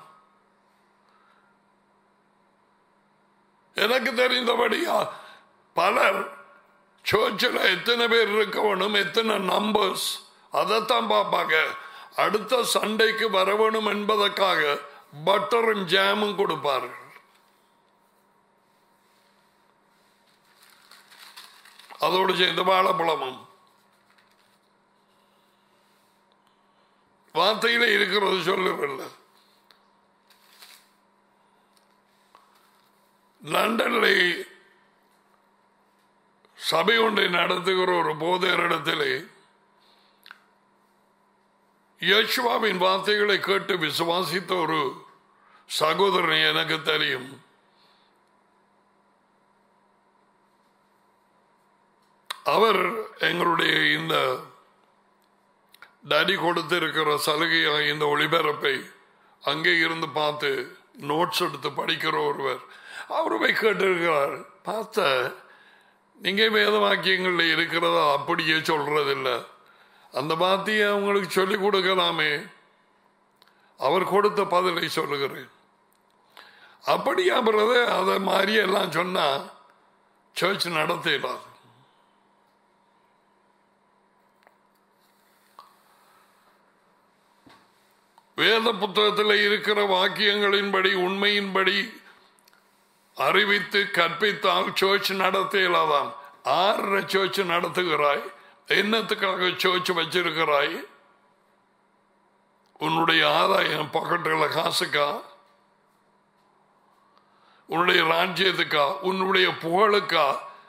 எனக்கு தெரிந்தபடியா பலர் சர்ச்சில் எத்தனை பேர் இருக்க வேணும் எத்தனை நம்பர்ஸ் அதைத்தான் பார்ப்பாங்க அடுத்த சண்டைக்கு வர வேணும் என்பதற்காக பட்டரும் ஜாமும் கொடுப்பார்கள் அதோடு சேர்ந்து வாழைப்பழமும் வார்த்தையில இருக்கிறது சொல்லவில்லை லண்டன்ல சபை ஒன்றை நடத்துகிற ஒரு போதையரிடத்திலே யேசுவாவின் வார்த்தைகளை கேட்டு விசுவாசித்த ஒரு சகோதரன் எனக்கு தெரியும் அவர் எங்களுடைய இந்த டடி கொடுத்திருக்கிற சலுகையாக இந்த ஒளிபரப்பை அங்கே இருந்து பார்த்து நோட்ஸ் எடுத்து படிக்கிற ஒருவர் அவர் போய் கேட்டிருக்கிறார் பார்த்த நீங்க வேத வாக்கியங்கள்ல இருக்கிறதா அப்படியே சொல்றதில்ல அந்த வார்த்தையை அவங்களுக்கு சொல்லிக் கொடுக்கலாமே அவர் கொடுத்த பதிலை சொல்லுகிறேன் அப்படியா பிரதர் அதை மாதிரி எல்லாம் சொன்னா சர்ச் நடத்தலாது வேத புத்தகத்தில் இருக்கிற வாக்கியங்களின்படி உண்மையின்படி அறிவித்து கற்பித்தால் சர்ச் நடத்த இயலாதாம் ஆறரை சர்ச் நடத்துகிறாய் என்னத்துக்காக சர்ச் வச்சிருக்கிறாய் உன்னுடைய ஆதாயம் பாக்கெட்டுல காசுக்கா உன்னுடைய ராஜ்யத்துக்கா உன்னுடைய புகழுக்கா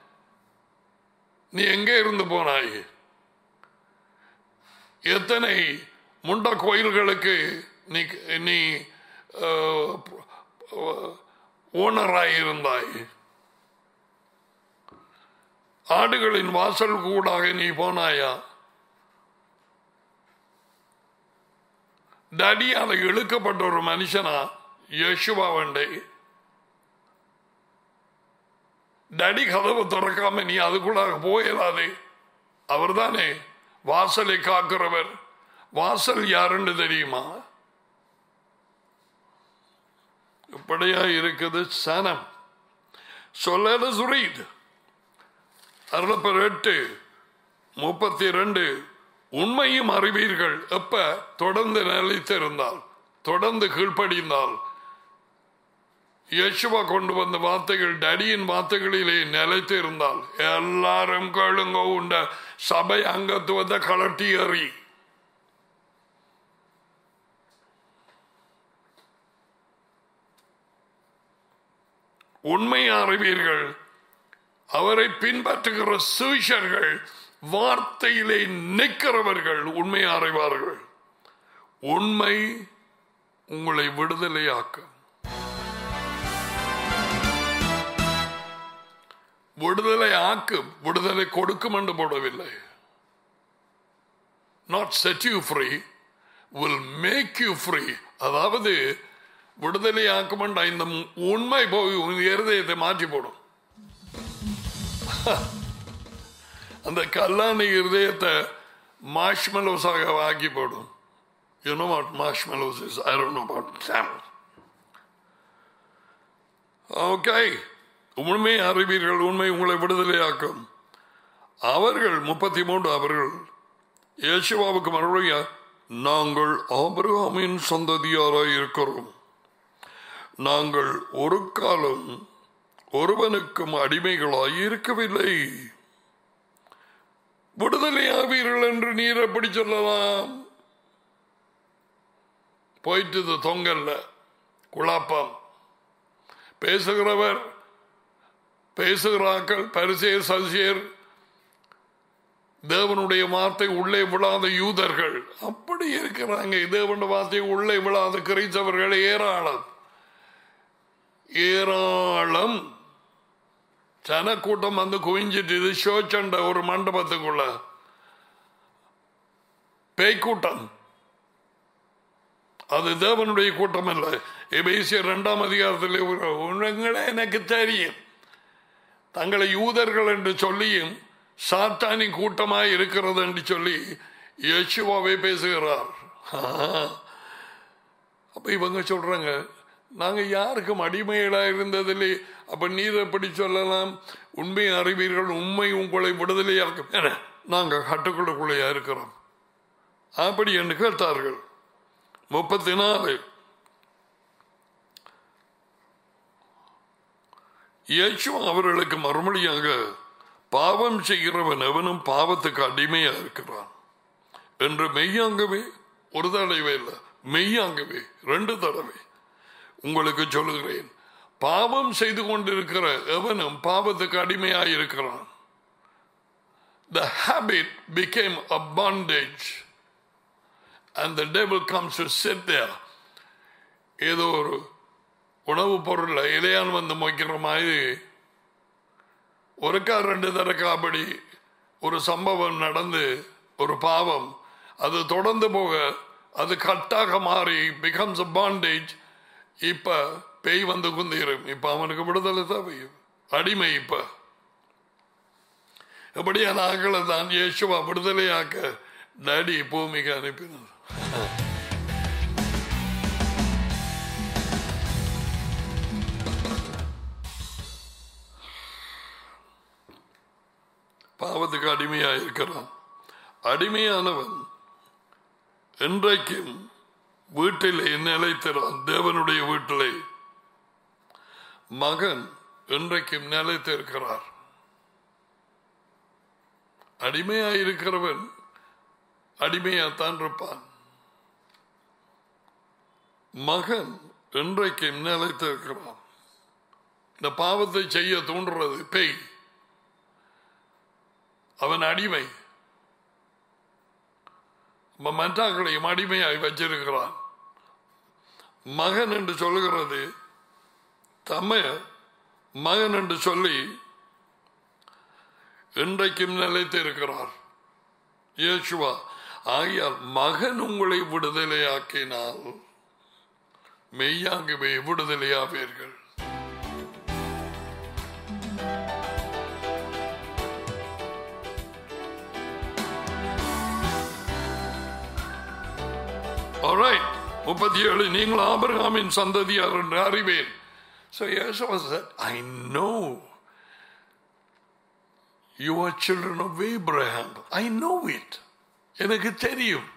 நீ எங்க இருந்து போனாய் எத்தனை முண்ட கோயில்களுக்கு நீ நீ ஓனராய் இருந்தாய் ஆடுகளின் வாசல் கூடாக நீ போனாயா தடியால இழுக்கப்பட்ட ஒரு மனுஷனா யசுவா வண்டை டடி கதவு திறக்காம நீ அதுக்குள்ளாக போயிடாதே அவர் தானே வாசலை காக்கிறவர் வாசல் யாருன்னு தெரியுமா இப்படியா இருக்குது சனம் சொல்ல read அருளப்பர் எட்டு முப்பத்தி ரெண்டு உண்மையும் அறிவீர்கள் எப்ப தொடர்ந்து நிலைத்திருந்தால் தொடர்ந்து கீழ்ப்படிந்தால் யேசுவா கொண்டு வந்த வார்த்தைகள் டடியின் வார்த்தைகளிலே நிலைத்து இருந்தால் எல்லாரும் கேளுங்க உண்ட சபை அங்கத்துவத்தை கலட்டி எறி உண்மை அறிவீர்கள் அவரை பின்பற்றுகிற சீஷர்கள் வார்த்தையிலே நிற்கிறவர்கள் உண்மை அறிவார்கள் உண்மை உங்களை விடுதலையாக்கும் விடுதலை ஆக்கும் விடுதலை கொடுக்கும் என்று போடவில்லை not set you free will make you free அதாவது விடுதலை ஆக்கும் இந்த உண்மை போய் உன் இருதயத்தை மாற்றி போடும் அந்த கல்லாணி இருதயத்தை மாஷ்மெலோஸாக ஆக்கி போடும் You know what marshmallows is? I don't know about camel. Okay. உண்மை அறிவீர்கள் உண்மை உங்களை விடுதலையாக்கும் அவர்கள் முப்பத்தி மூன்று அவர்கள் இயேசுவாவுக்கு மறுபடியும் நாங்கள் ஆபிரகாமின் சந்ததியாராய் இருக்கிறோம் நாங்கள் ஒரு காலம் ஒருவனுக்கும் அடிமைகளாய் இருக்கவில்லை விடுதலையாவீர்கள் என்று நீர் எப்படி சொல்லலாம் போயிட்டு தொங்கல்ல குழப்பம் பேசுகிறவர் பேசுகிறார்கள் பரிசேர் சசியர் தேவனுடைய வார்த்தை உள்ளே விழாத யூதர்கள் அப்படி இருக்கிறாங்க தேவனுடைய வார்த்தை உள்ளே விழாத கிரைத்தவர்கள் ஏராளம் ஏராளம் ஜனக்கூட்டம் வந்து குவிஞ்சிட்டு இது ஷோச்சண்ட ஒரு மண்டபத்துக்குள்ள பேய்க்கூட்டம் அது தேவனுடைய கூட்டம் அல்ல எபேசிய இரண்டாம் அதிகாரத்தில் உங்களை எனக்கு தெரியும் தங்களை யூதர்கள் என்று சொல்லியும் சாத்தானி கூட்டமாய் இருக்கிறது என்று சொல்லி யேசுவாவே பேசுகிறார் அப்ப இவங்க சொல்றாங்க நாங்க யாருக்கும் அடிமைகளா இருந்ததில்லை அப்ப நீர் எப்படி சொல்லலாம் உண்மை அறிவீர்கள் உண்மை உங்களை விடுதலையாக்கும் என நாங்க கட்டுக்குள்ளுக்குள்ளையா இருக்கிறோம் அப்படி என்று கேட்டார்கள் முப்பத்தி நாலு இயேசுவா அவர்களுக்கு மறுமொழியாக பாவம் செய்கிறவன் எவனும் பாவத்துக்கு அடிமையா இருக்கிறான் என்று மெய்யாங்கவே ஒரு தடவை இல்லை மெய்யாங்கவே ரெண்டு தடவை உங்களுக்கு சொல்லுகிறேன் பாவம் செய்து கொண்டிருக்கிற எவனும் பாவத்துக்கு அடிமையாக இருக்கிறான் The habit became a bondage and the devil comes to sit there ஏதோ ஒரு உணவுப் பொருள் இலையான் வந்து மொய்க்கிற மாதிரி ஒருக்கா ரெண்டு தரக்கா அப்படி ஒரு சம்பவம் நடந்து ஒரு பாவம் அது தொடர்ந்து போக அது கட்டாக மாறி பிகம்ஸ் அ பாண்டேஜ் இப்ப பேய் வந்து குந்திரும் இப்ப அவனுக்கு விடுதலை தேவை அடிமை இப்ப எப்படியான ஆக்களை தான் இயேசுவா விடுதலையாக்க டாடி பூமிக்கு அனுப்பினார் பாவத்துக்கு அடிமையா இருக்கிறான் அடிமையானவன் என்றைக்கும் வீட்டிலே நிலைத்திறான் தேவனுடைய வீட்டிலே மகன் என்றைக்கும் நிலைத்திருக்கிறார் அடிமையா இருக்கிறவன் அடிமையாத்தான் இருப்பான் மகன் என்றைக்கும் நிலைத்திருக்கிறான் இந்த பாவத்தை செய்ய தூண்டுறது பேய் அவன் அடிமை மற்றாக்களையும் அடிமையாய் வச்சிருக்கிறான் மகன் என்று சொல்லுகிறது தம்மைய மகன் என்று சொல்லி இன்றைக்கும் நிலைத்து இருக்கிறார் இயேசுவா ஆகியால் மகன் உங்களை விடுதலையாக்கினால் மெய்யாகவே விடுதலையாவீர்கள் முப்பத்தி ஏழு நீங்கள் ஆபரகாமின் சந்ததியார் என்று அறிவேன் So Yeshua said, I know you are children of Abraham I know it எனக்கு தெரியும்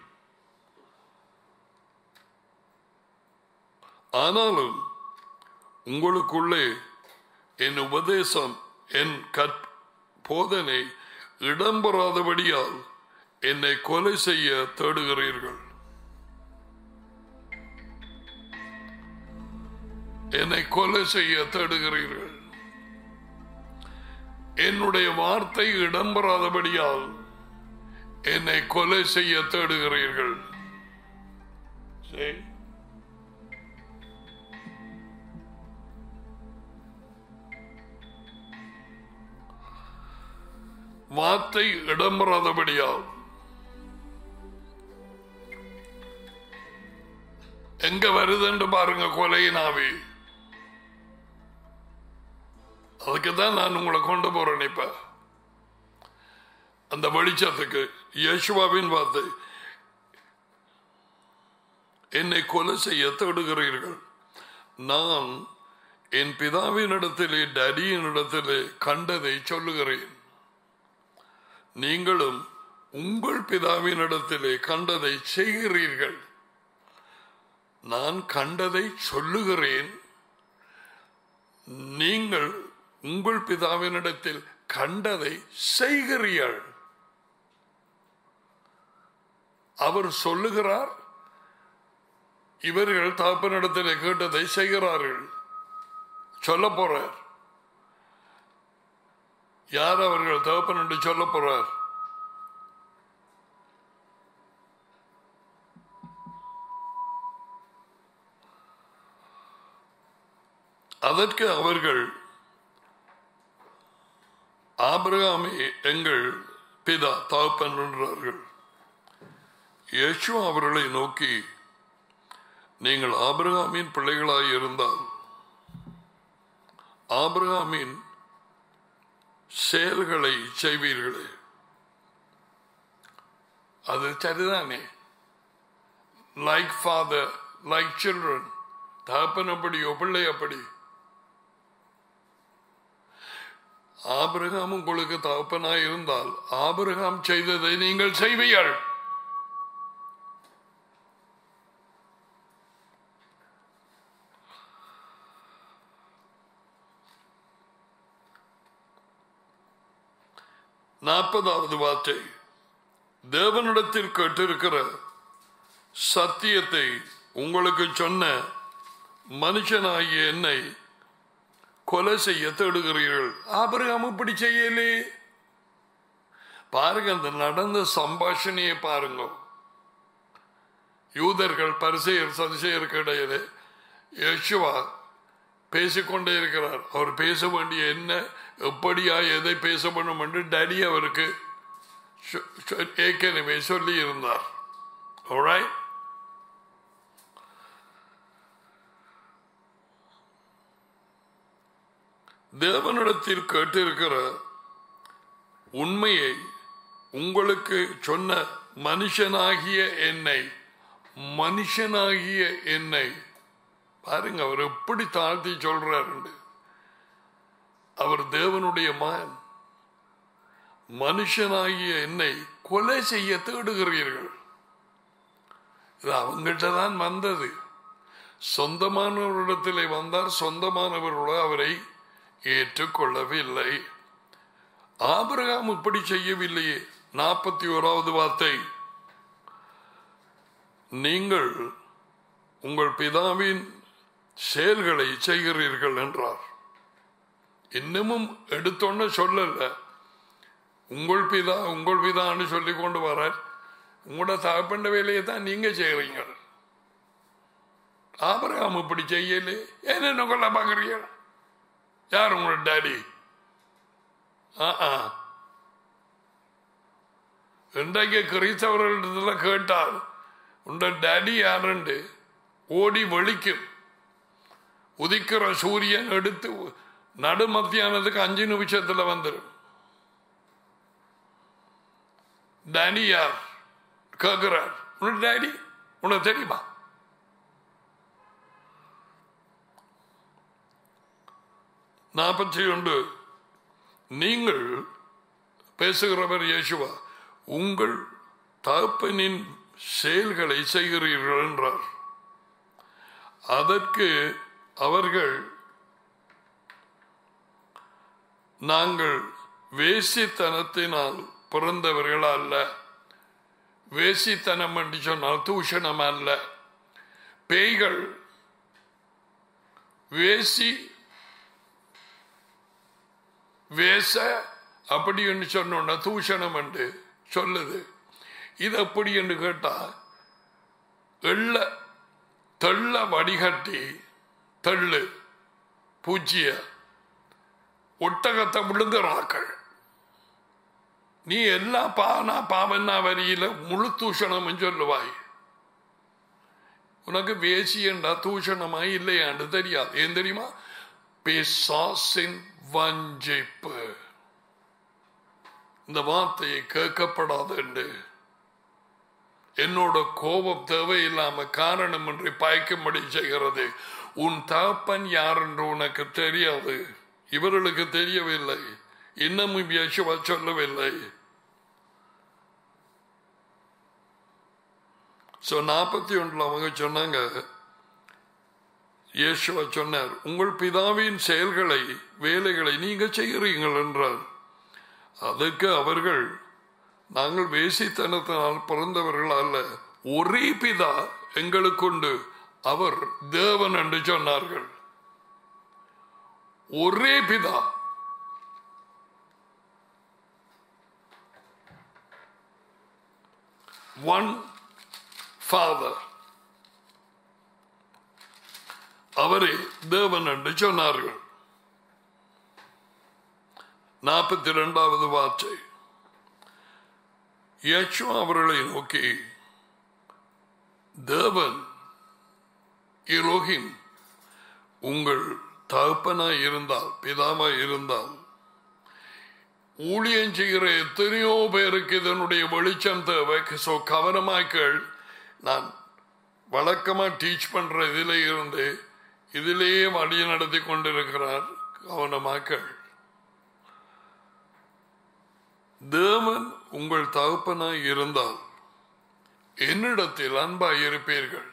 ஆனாலும் உங்களுக்குள்ளே என் உபதேசம் என் கற் போதனை இடம்பெறாதபடியால் என்னை கொலை செய்ய தேடுகிறீர்கள் என்னை கொலை செய்ய தேடுகிறீர்கள் என்னுடைய வார்த்தை இடம்பெறாதபடியால் என்னை கொலை செய்ய தேடுகிறீர்கள் சரி வார்த்தை இடம்பெறாதபடியால் எங்க வருதுன்னு பாருங்க கொலையினாவே அதுக்கு தான் நான் உங்களை கொண்டு போறேன் இப்ப அந்த வெளிச்சத்துக்கு யேசுவாவின் வார்த்தை என்னை கொலை செய்ய தேடுகிறீர்கள் நான் என் பிதாவினிடத்திலே டடியினிடத்திலே கண்டதை சொல்லுகிறேன் நீங்களும் உங்கள் பிதாவினிடத்திலே கண்டதை செய்கிறீர்கள் நான் கண்டதை சொல்லுகிறேன் நீங்கள் உங்கள் பிதாவினிடத்தில் கண்டதை செய்கிறீர்கள் அவர் சொல்லுகிறார் இவர்கள் தகப்பனிடத்தில் கேட்டதை செய்கிறார்கள் சொல்ல போறார் யார் அவர்கள் தகப்பன் என்று சொல்ல போறார் அதற்கு அவர்கள் ஆபிரகாமே எங்கள் பிதா தகப்பன் என்றார்கள் இயேசு அவர்களை நோக்கி நீங்கள் ஆபிரகாமின் பிள்ளைகளாய் இருந்தால் ஆபிரகாமின் செயல்களை செய்வீர்களே அது சரிதானே லைக் ஃபாதர் லைக் சில்ட்ரன் தகப்பன் அப்படியோ பிள்ளை அப்படி ஆபிரகாம் உங்களுக்கு தகப்பனாய் இருந்தால் ஆபிரகாம் செய்ததை நீங்கள் செய்வீர்கள் நாற்பதாவது வார்த்தை தேவனிடத்தில் கேட்டிருக்கிற சத்தியத்தை உங்களுக்கு சொன்ன மனுஷனாகிய என்னை கொலை செய்ய தேடுகிறீர்கள் ஆபிரகாம் இப்படி செய்யலே பாருங்க அந்த நடந்த சம்பாஷணையை பாருங்க யூதர்கள் பரிசெயர் சதிசெயருக்கு இடையிலே யேசுவா பேசிக்கொண்டே இருக்கிறார் அவர் பேச வேண்டிய என்ன எப்படியா எதை பேச வேண்டும் என்று டடி அவருக்கு சொ- சொ- ஏற்கனவே சொல்லி இருந்தார் Alright? தேவனிடத்தில் கேட்டிருக்கிற உண்மையை உங்களுக்கு சொன்ன மனுஷனாகிய என்னை மனுஷனாகிய என்னை பாருங்க அவர் எப்படி தாழ்த்தி சொல்றாரு அவர் தேவனுடைய மகன் மனுஷனாகிய என்னை கொலை செய்ய தேடுகிறீர்கள் இது அவங்கிட்ட தான் வந்தது சொந்தமானவரிடத்திலே வந்தார் சொந்தமானவர்களோ அவரை ஏற்றுக்கொள்ளவில்லை ஆபிரகாம் இப்படி செய்யவில்லையே நாற்பத்தி ஓராவது வார்த்தை நீங்கள் உங்கள் பிதாவின் செயல்களை செய்கிறீர்கள் என்றார் இன்னமும் எடுத்தோன்னு சொல்லல உங்கள் பிதா உங்கள் பிதான்னு சொல்லி கொண்டு வர உங்களோட தகப்பண்ட வேலையை தான் நீங்க செய்யறீங்க ஆபரகாம் இப்படி செய்யலே ஏன் என்ன கொள்ள பாக்குறீங்க யார் உங்களோட டாடி இன்றைக்கு கிறிஸ்தவர்களிடத்துல கேட்டால் உண்ட டாடி யாருண்டு ஓடி வலிக்கும் உதிக்கிற சூரியன் எடுத்து நடு மத்தியானதுக்கு அஞ்சு நிமிஷத்துல வந்துடும் டாடி யார் கேட்கிறார் உன்னோட டாடி உனக்கு தெரியுமா நாற்பத்தி ஒன்று நீங்கள் பேசுகிறவர் இயேசுவா உங்கள் தகப்பனின் செயல்களை செய்கிறீர்கள் என்றார் அதற்கு அவர்கள் நாங்கள் வேசித்தனத்தினால் பிறந்தவர்கள் அல்ல வேசித்தனம் என்று சொன்னால் தூஷணம் அல்ல பேய்கள் வேசி வேச அப்படி என்று சொன்னோன்னா தூஷணம் என்று சொல்லுது இது அப்படி என்று கேட்டா எள்ள தெள்ள வடிகட்டி தெள்ளு பூச்சிய ஒட்டகத்தை விழுங்குறாக்கள் நீ எல்லா பானா பாவன்னா வரியில முழு தூஷணம் சொல்லுவாய் உனக்கு வேசியண்டா தூஷணமா இல்லையாண்டு தெரியாது ஏன் தெரியுமா பிசாசின் வஞ்சிப்பு இந்த வார்த்தையை கேட்கப்படாது என்று என்னோட கோபம் தேவையில்லாம காரணமின்றி பாய்க்கும்படி செய்கிறது உன் தகப்பன் யார் என்று உனக்கு தெரியாது இவர்களுக்கு தெரியவில்லை இன்னமும் யேசுவா சொல்லவில்லை ஸோ நாற்பத்தி ஒன்றில் அவங்க சொன்னாங்க இயேசுவா சொன்னார் உங்கள் பிதாவின் செயல்களை வேலைகளை நீங்க செய்கிறீர்கள் என்றார் அதற்கு அவர்கள் நாங்கள் வேசித்தனத்தினால் பிறந்தவர்கள் அல்ல ஒரே பிதா எங்களுக்குண்டு அவர் தேவன் என்று சொன்னார்கள் ஒரே பிதா ஒன் ஃபாதர் அவரே தேவன் என்று சொன்னார்கள் நாற்பத்தி இரண்டாவது வார்த்தை யேசு அவர்களை நோக்கி தேவன் இரோகிம் உங்கள் தகப்பனாய் இருந்தால் பிதாவாய் இருந்தால் ஊழியம் செய்கிற எத்தனையோ பேருக்கு இதனுடைய வெளிச்சம் தேவை ஸோ கவனமாக்கள் நான் வழக்கமாக டீச் பண்ற இதில் இருந்து இதிலேயே வழி நடத்தி கொண்டிருக்கிறார் கவனமாக்கள் தேவன் உங்கள் தகப்பனாய் இருந்தால் என்னிடத்தில் அன்பாய் இருப்பீர்கள்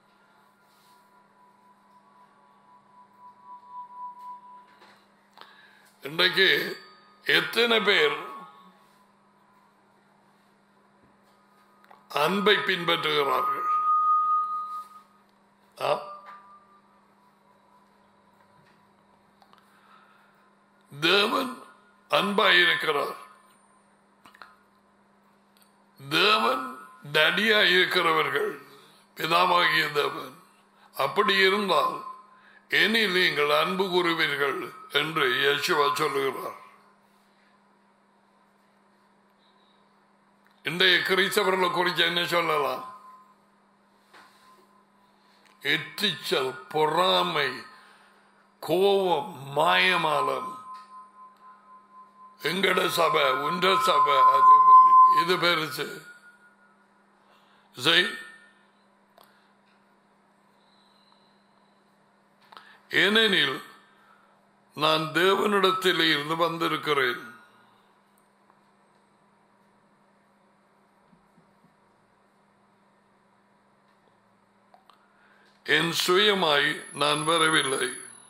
இன்றைக்கு எத்தனை பேர் அன்பை பின்பற்றுகிறார்கள் ஆ? தேவன் அன்பாயிருக்கிறார் தேவன் டடியா இருக்கிறவர்கள் பிதாவாகிய தேவன் அப்படி இருந்தால் எனில் நீங்கள் அன்பு கூறுவீர்கள் என்று யேசுவா சொல்லுகிறார் இன்றைய கிறிஸ்தவர்களை குறித்து என்ன சொல்லலாம் எட்டிச்சல் பொறாமை கோபம் மாயமாலம் எங்கட சபை உண்ட சபை அது இது பெருசு செய் ஏனெனில் நான் தேவனிடத்தில் இருந்து வந்திருக்கிறேன் என் சுயமாய் நான் வரவில்லை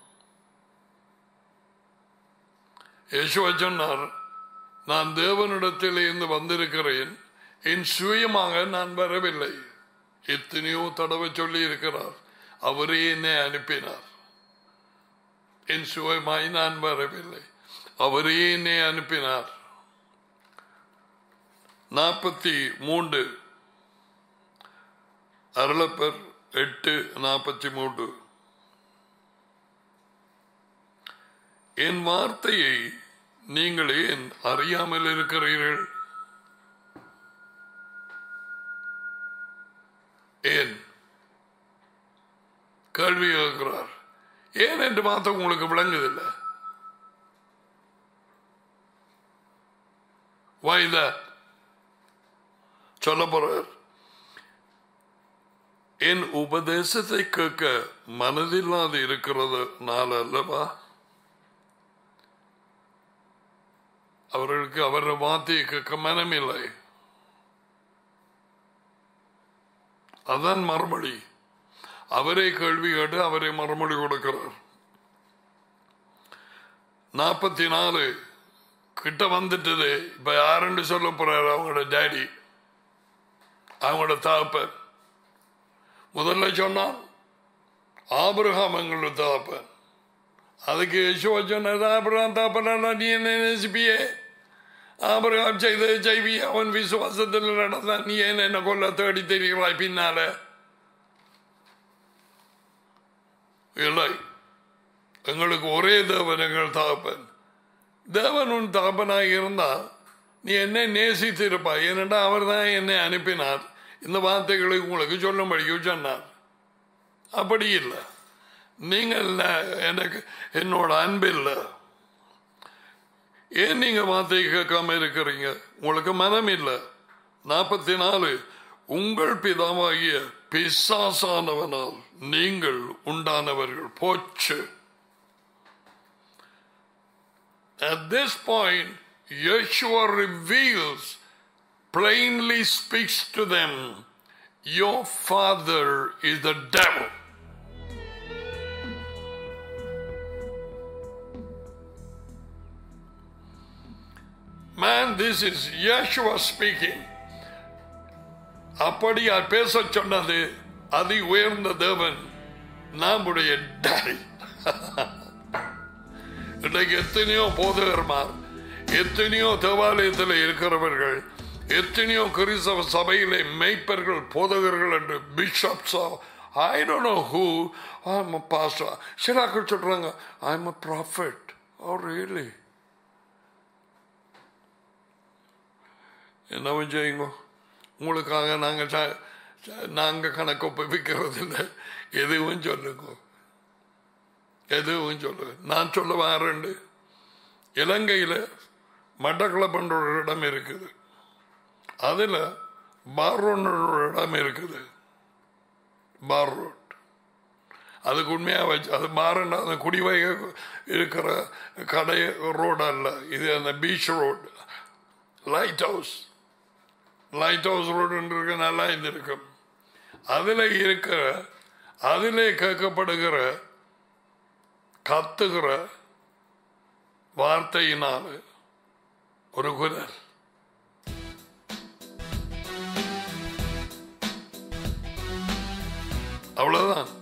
யேசுவா சொன்னார் நான் தேவனிடத்தில் இருந்து வந்திருக்கிறேன் என் சுயமாக நான் வரவில்லை எத்தனையோ தடவை சொல்லி இருக்கிறார் அவரே என்னை அனுப்பினார் என் சுயமாய் நான் வரவில்லை அவரே என்னை அனுப்பினார் நாற்பத்தி மூன்று அருளப்பர் எட்டு நாற்பத்தி மூன்று என் வார்த்தையை நீங்கள் ஏன் அறியாமல் இருக்கிறீர்கள் ஏன் கேள்வி கேட்கிறார் ஏன் என்று மாத்த உங்களுக்கு விளங்குதில்லை வாய்த சொல்ல போறார் என் உபதேசத்தை கேட்க மனதில்லாது இருக்கிறது நாள் அல்லவா அவர்களுக்கு அவர வார்த்தையை கேட்க மனமில்லை அதான் மறுமொழி அவரே கேள்வி கேட்டு அவரே மறுமொழி கொடுக்கிறார் நாற்பத்தி நாலு கிட்ட வந்துட்டது இப்ப யாருன்னு சொல்ல போறாரு அவங்களோட டேடி அவங்களோட தகப்பன் முதல்ல சொன்னான் ஆபிரகாம் எங்களோட தகப்பன் அதுக்கு யேசுவா சொன்னது ஆபிரகாம் தகப்பனா நீ என்ன நேசிப்பியே ஆபிரகாம் செய்தது செய்வி அவன் விசுவாசத்தில் நடந்தான் நீ ஏன் என்ன கொல்ல தேடி தெரிகிறாய் பின்னால இல்லை எங்களுக்கு ஒரே தேவன் எங்கள் தகப்பன் தேவன் உன் தகப்பனாக இருந்தா நீ என்னை நேசித்து இருப்பாய் ஏனென்றா அவர் தான் என்னை அனுப்பினார் இந்த வார்த்தைகளை உங்களுக்கு சொல்லும்படிக்கு சொன்னார் அப்படி இல்லை நீங்கள் எனக்கு என்னோட அன்பு இல்லை ஏன் நீங்க வார்த்தை கேட்காம இருக்கிறீங்க உங்களுக்கு மனம் இல்லை நாற்பத்தி நாலு உங்கள் பிதாவாகிய பிசாசானவனால் நீங்கள் உண்டானவர்கள் போச்சு At this point, Yeshua reveals, plainly speaks to them, Your father is the devil. Man, this is Yeshua speaking. அப்படி பேச சொன்னது அதி உயர்ந்த தேவன் நம்முடைய டாடி இன்றைக்கு எத்தனையோ போதகர்மார் எத்தனையோ தேவாலயத்தில் இருக்கிறவர்கள் எத்தனையோ கிறிஸ்தவ சபையிலே மெய்ப்பர்கள் போதகர்கள் என்று bishops I don't know who I'm a pastor சிலாக்கள் சொல்றாங்க I am a prophet oh really என்னவும் செய்யுங்க உங்களுக்காக நாங்கள் நாங்கள் கணக்கு ஒப்புவிக்கிறது இல்லை எதுவும் சொல்லுங்க எதுவும் சொல்லுங்க நான் சொல்ல வாரண்டு இலங்கையில் மட்டக்களப்புன்ற ஒரு இடம் இருக்குது அதில் பார் ரோடு ஒரு இடம் இருக்குது பார் ரோட் அதுக்கு உண்மையாக வச்சு அது பாருண்டா அந்த குடிவகை இருக்கிற கடை ரோடு அல்ல இது அந்த beach road lighthouse lighthouse road இருக்க நல்லா இருந்திருக்கும் அதில் இருக்கிற அதிலே கேட்கப்படுகிற கத்துகிற வார்த்தையினால் ஒரு குரல் அவ்வளவுதான்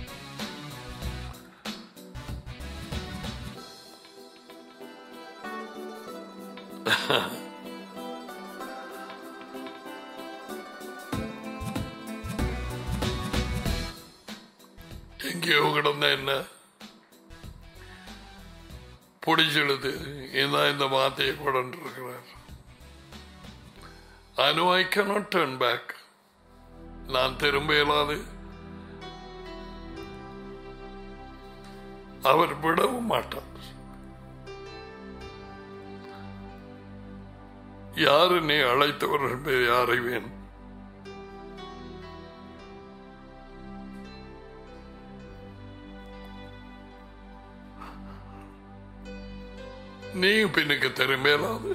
எங்கேயோ கிடந்த என்ன பிடிச்செழுது இதான் இந்த வார்த்தையை கொண்டிருக்கிறார் I know I cannot turn back. நான் திரும்ப இயலாது அவர் விடவும் மாட்டார் யாரு நீ அழைத்தவர் என்பதை அறிவேன் நீ பின்னுக்கு திரும்பலாது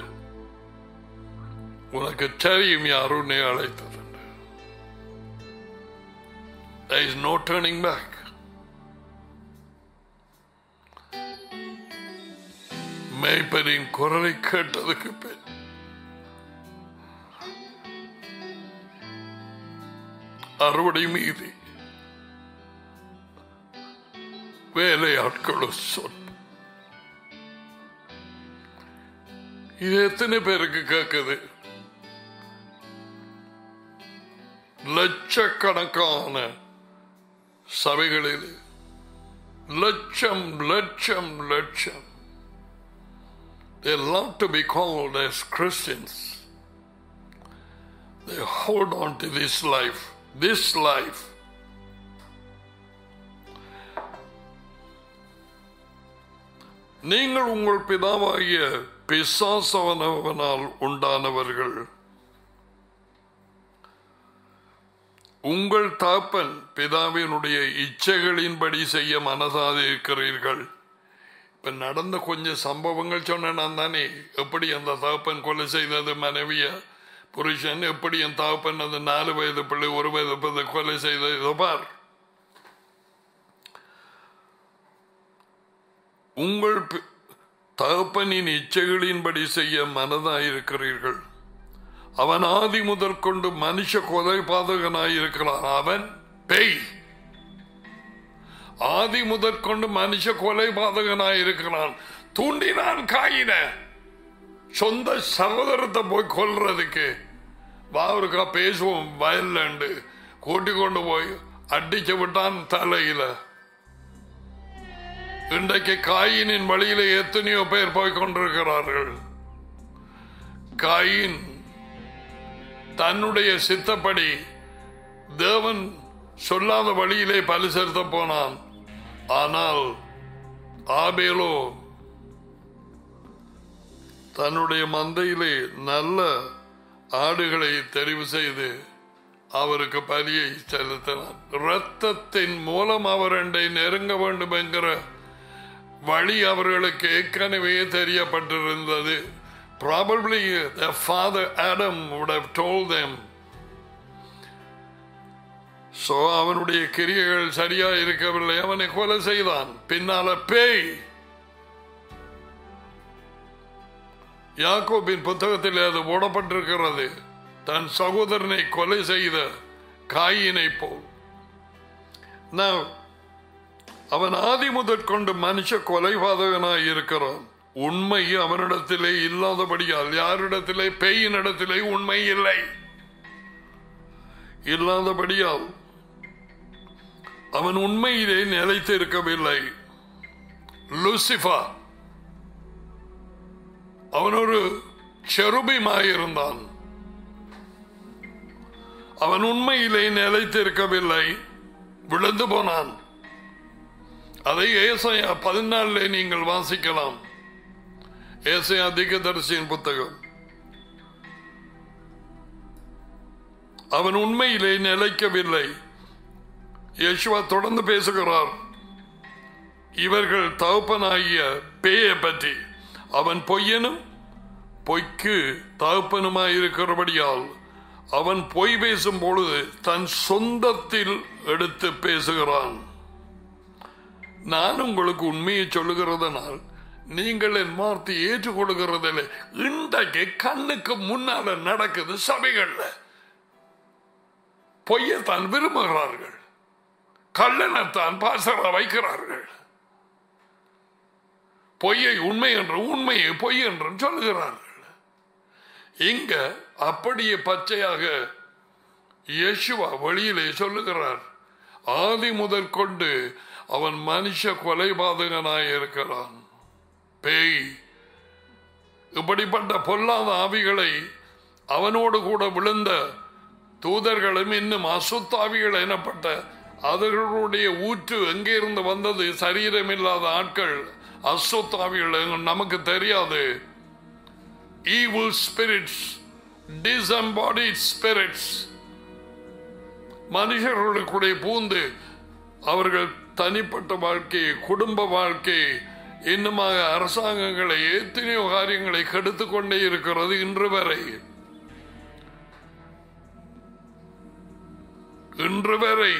உனக்கு தெரியும் யாரும் நீ அழைத்தது There is no turning back. மேய்ப்பரின் குரலை கேட்டதுக்கு பின் அறுவடை மீதி வேலையாட்களும் சொல் இது எத்தனை பேருக்கு கேட்குது லட்சக்கணக்கான சபைகளில் லட்சம் லட்சம் லட்சம் They love to be called as Christians. They hold on to this life, this life. நீங்கள் உங்கள் பிதாவாகிய பிசாசவனவனால் உண்டானவர்கள் உங்கள் தாப்பன் பிதாவினுடைய இச்சைகளின்படி செய்ய மனதாது இருக்கிறீர்கள் இப்ப நடந்த கொஞ்சம் சம்பவங்கள் சொன்னேன் தானே எப்படி அந்த தகப்பன் கொலை செய்தது மனைவிய புருஷன் எப்படி என் தகப்பன் அந்த நாலு வயது பிள்ளை ஒரு வயது பிள்ளை கொலை செய்தது இதோ பார் உங்கள் பி- தகப்பனின் இச்சைகளின்படி செய்ய மனதாயிருக்கிறீர்கள் அவன் ஆதி முதற்கொண்டு மனுஷ கொலை பாதகனாயிருக்கிறான் அவன் பேய் ஆதி முதற்கொண்டு மனுஷ கொலை பாதகனாயிருக்கிறான் தூண்டினான் காயின சொந்த சகோதரத்தை போய் கொல்றதுக்கு வாவருக்கா பேசுவோம் வயல்லண்டு கூட்டி கொண்டு போய் அடிச்சு விட்டான் தலையில இன்றைக்கு காயினின் வழியில எத்தனையோ பேர் போய் கொண்டிருக்கிறார்கள் காயின் தன்னுடைய சித்தப்படி தேவன் சொல்லாத வழியிலே பலி செலுத்த போனான் ஆனால் ஆபேலோ தன்னுடைய மந்தையிலே நல்ல ஆடுகளை தெரிவு செய்து அவருக்கு பலியை செலுத்தினார் இரத்தத்தின் மூலம் அவர் என்னை நெருங்க வேண்டும் என்கிற வழி அவர்களுக்கு ஏற்கனவே தெரியப்பட்டிருந்தது Probably their father Adam would have told them. So அவனுடைய கிரியைகள் சரியா இருக்கவில்லை அவனை கொலை செய்தான் பின்னால பேய் யாக்கோபின் புத்தகத்தில் அது போடப்பட்டிருக்கிறது தன் சகோதரனை கொலை செய்த காயினை போல் Now, அவன் ஆதி முதற்கொண்டு மனுஷ கொலைபாதகனாய் இருக்கிறான் உண்மை அவனிடத்திலே இல்லாதபடியால் யாரிடத்திலே பேயினிடத்திலே உண்மை இல்லை இல்லாதபடியால் அவன் உண்மையிலே நிலைத்திருக்கவில்லை லூசிஃபா அவன் ஒரு செருபிமாயிருந்தான் அவன் உண்மையிலே நிலைத்திருக்கவில்லை விழுந்து போனான் அதை ஏசையா பதினாலிலே நீங்கள் வாசிக்கலாம் ஏசையா திகதரிசியின் புத்தகம் அவன் உண்மையிலே நிலைக்கவில்லை யேசுவா தொடர்ந்து பேசுகிறார் இவர்கள் தகப்பனாகிய பேயை பற்றி அவன் பொய்யனும் பொய்க்கு தகப்பனுமாயிருக்கிறபடியால் அவன் பொய் பேசும் பொழுது தன் சொந்தத்தில் எடுத்து பேசுகிறான் நான் உங்களுக்கு உண்மையை சொல்லுகிறதனால் நீங்கள் என் வார்த்தை ஏற்றுக்கொள்கிறதில்லை இன்றைக்கு கண்ணுக்கு முன்னால நடக்குது சபைகள்ல பொய்யத்தான் விரும்புகிறார்கள் கள்ளனத்தான் பாசர வைக்கிறார்கள் பொய்யை உண்மை என்று உண்மையை பொய் என்றும் சொல்லுகிறார்கள் இங்க அப்படியே பச்சையாக இயேசுவா வழியிலே சொல்லுகிறார் ஆதி முதற் கொண்டு அவன் மனுஷ கொலைபாதகனாய் இருக்கிறான் பேய் இப்படிப்பட்ட பொல்லாத ஆவிகளை அவனோடு கூட விழுந்த தூதர்களும் இன்னும் அசுத்தாவிகள் எனப்பட்ட அவர்களுடைய ஊற்று எங்கே இருந்து வந்தது சரீரம் இல்லாத ஆட்கள் அசுத்தாவிகள் நமக்கு தெரியாது evil spirits disembodied spirits மனுஷர்களுக்குடைய பூந்து அவர்கள் தனிப்பட்ட வாழ்க்கை குடும்ப வாழ்க்கை இன்னுமாக அரசாங்கங்களை எத்தனையோ காரியங்களை கெடுத்து கொண்டே இருக்கிறது இன்று வரை இன்று வரை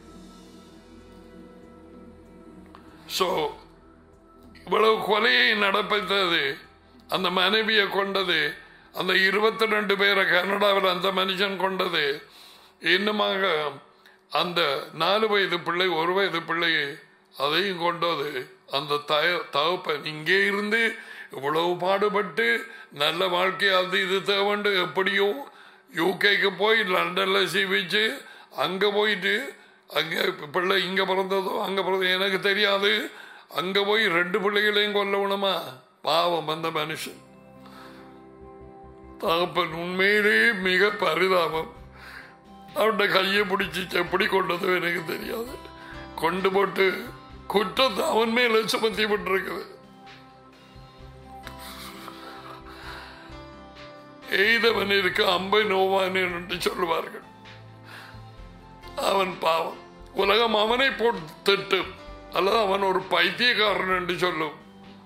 சோ இவ்வளவு கொலையை நடப்பித்தது அந்த மனைவியை கொண்டது அந்த இருபத்தி ரெண்டு பேரை கனடாவில் அந்த மனுஷன் கொண்டது இன்னுமாக அந்த நாலு வயது பிள்ளை ஒரு வயது பிள்ளை அதையும் கொண்டது அந்த தய தகப்பன் இங்கே இருந்து இவ்வளவு பாடுபட்டு நல்ல வாழ்க்கை அது இது தேவண்டு எப்படியோ யூகேக்கு போய் லண்டன்ல சீவிச்சு அங்க போயிட்டு அங்க பிள்ளை இங்க பிறந்ததோ அங்க பிறந்த எனக்கு தெரியாது அங்க போய் ரெண்டு பிள்ளைகளையும் கொல்லணுமா பாவம் அந்த மனுஷன் தகப்பன் உண்மையிலே மிக பரிதாபம் அவருடைய கையை பிடிச்சி எப்படி கொண்டதோ எனக்கு தெரியாது கொண்டு போட்டு குற்றத்தை அவன் மேல சுமத்தி விட்டுருக்குது எய்தவன் இருக்க அம்பை நோவான் என்று சொல்லுவார்கள் அவன் பாவம் உலகம் அவனை போட்டு திட்டும் அல்லது அவன் ஒரு பைத்தியக்காரன் என்று சொல்லும்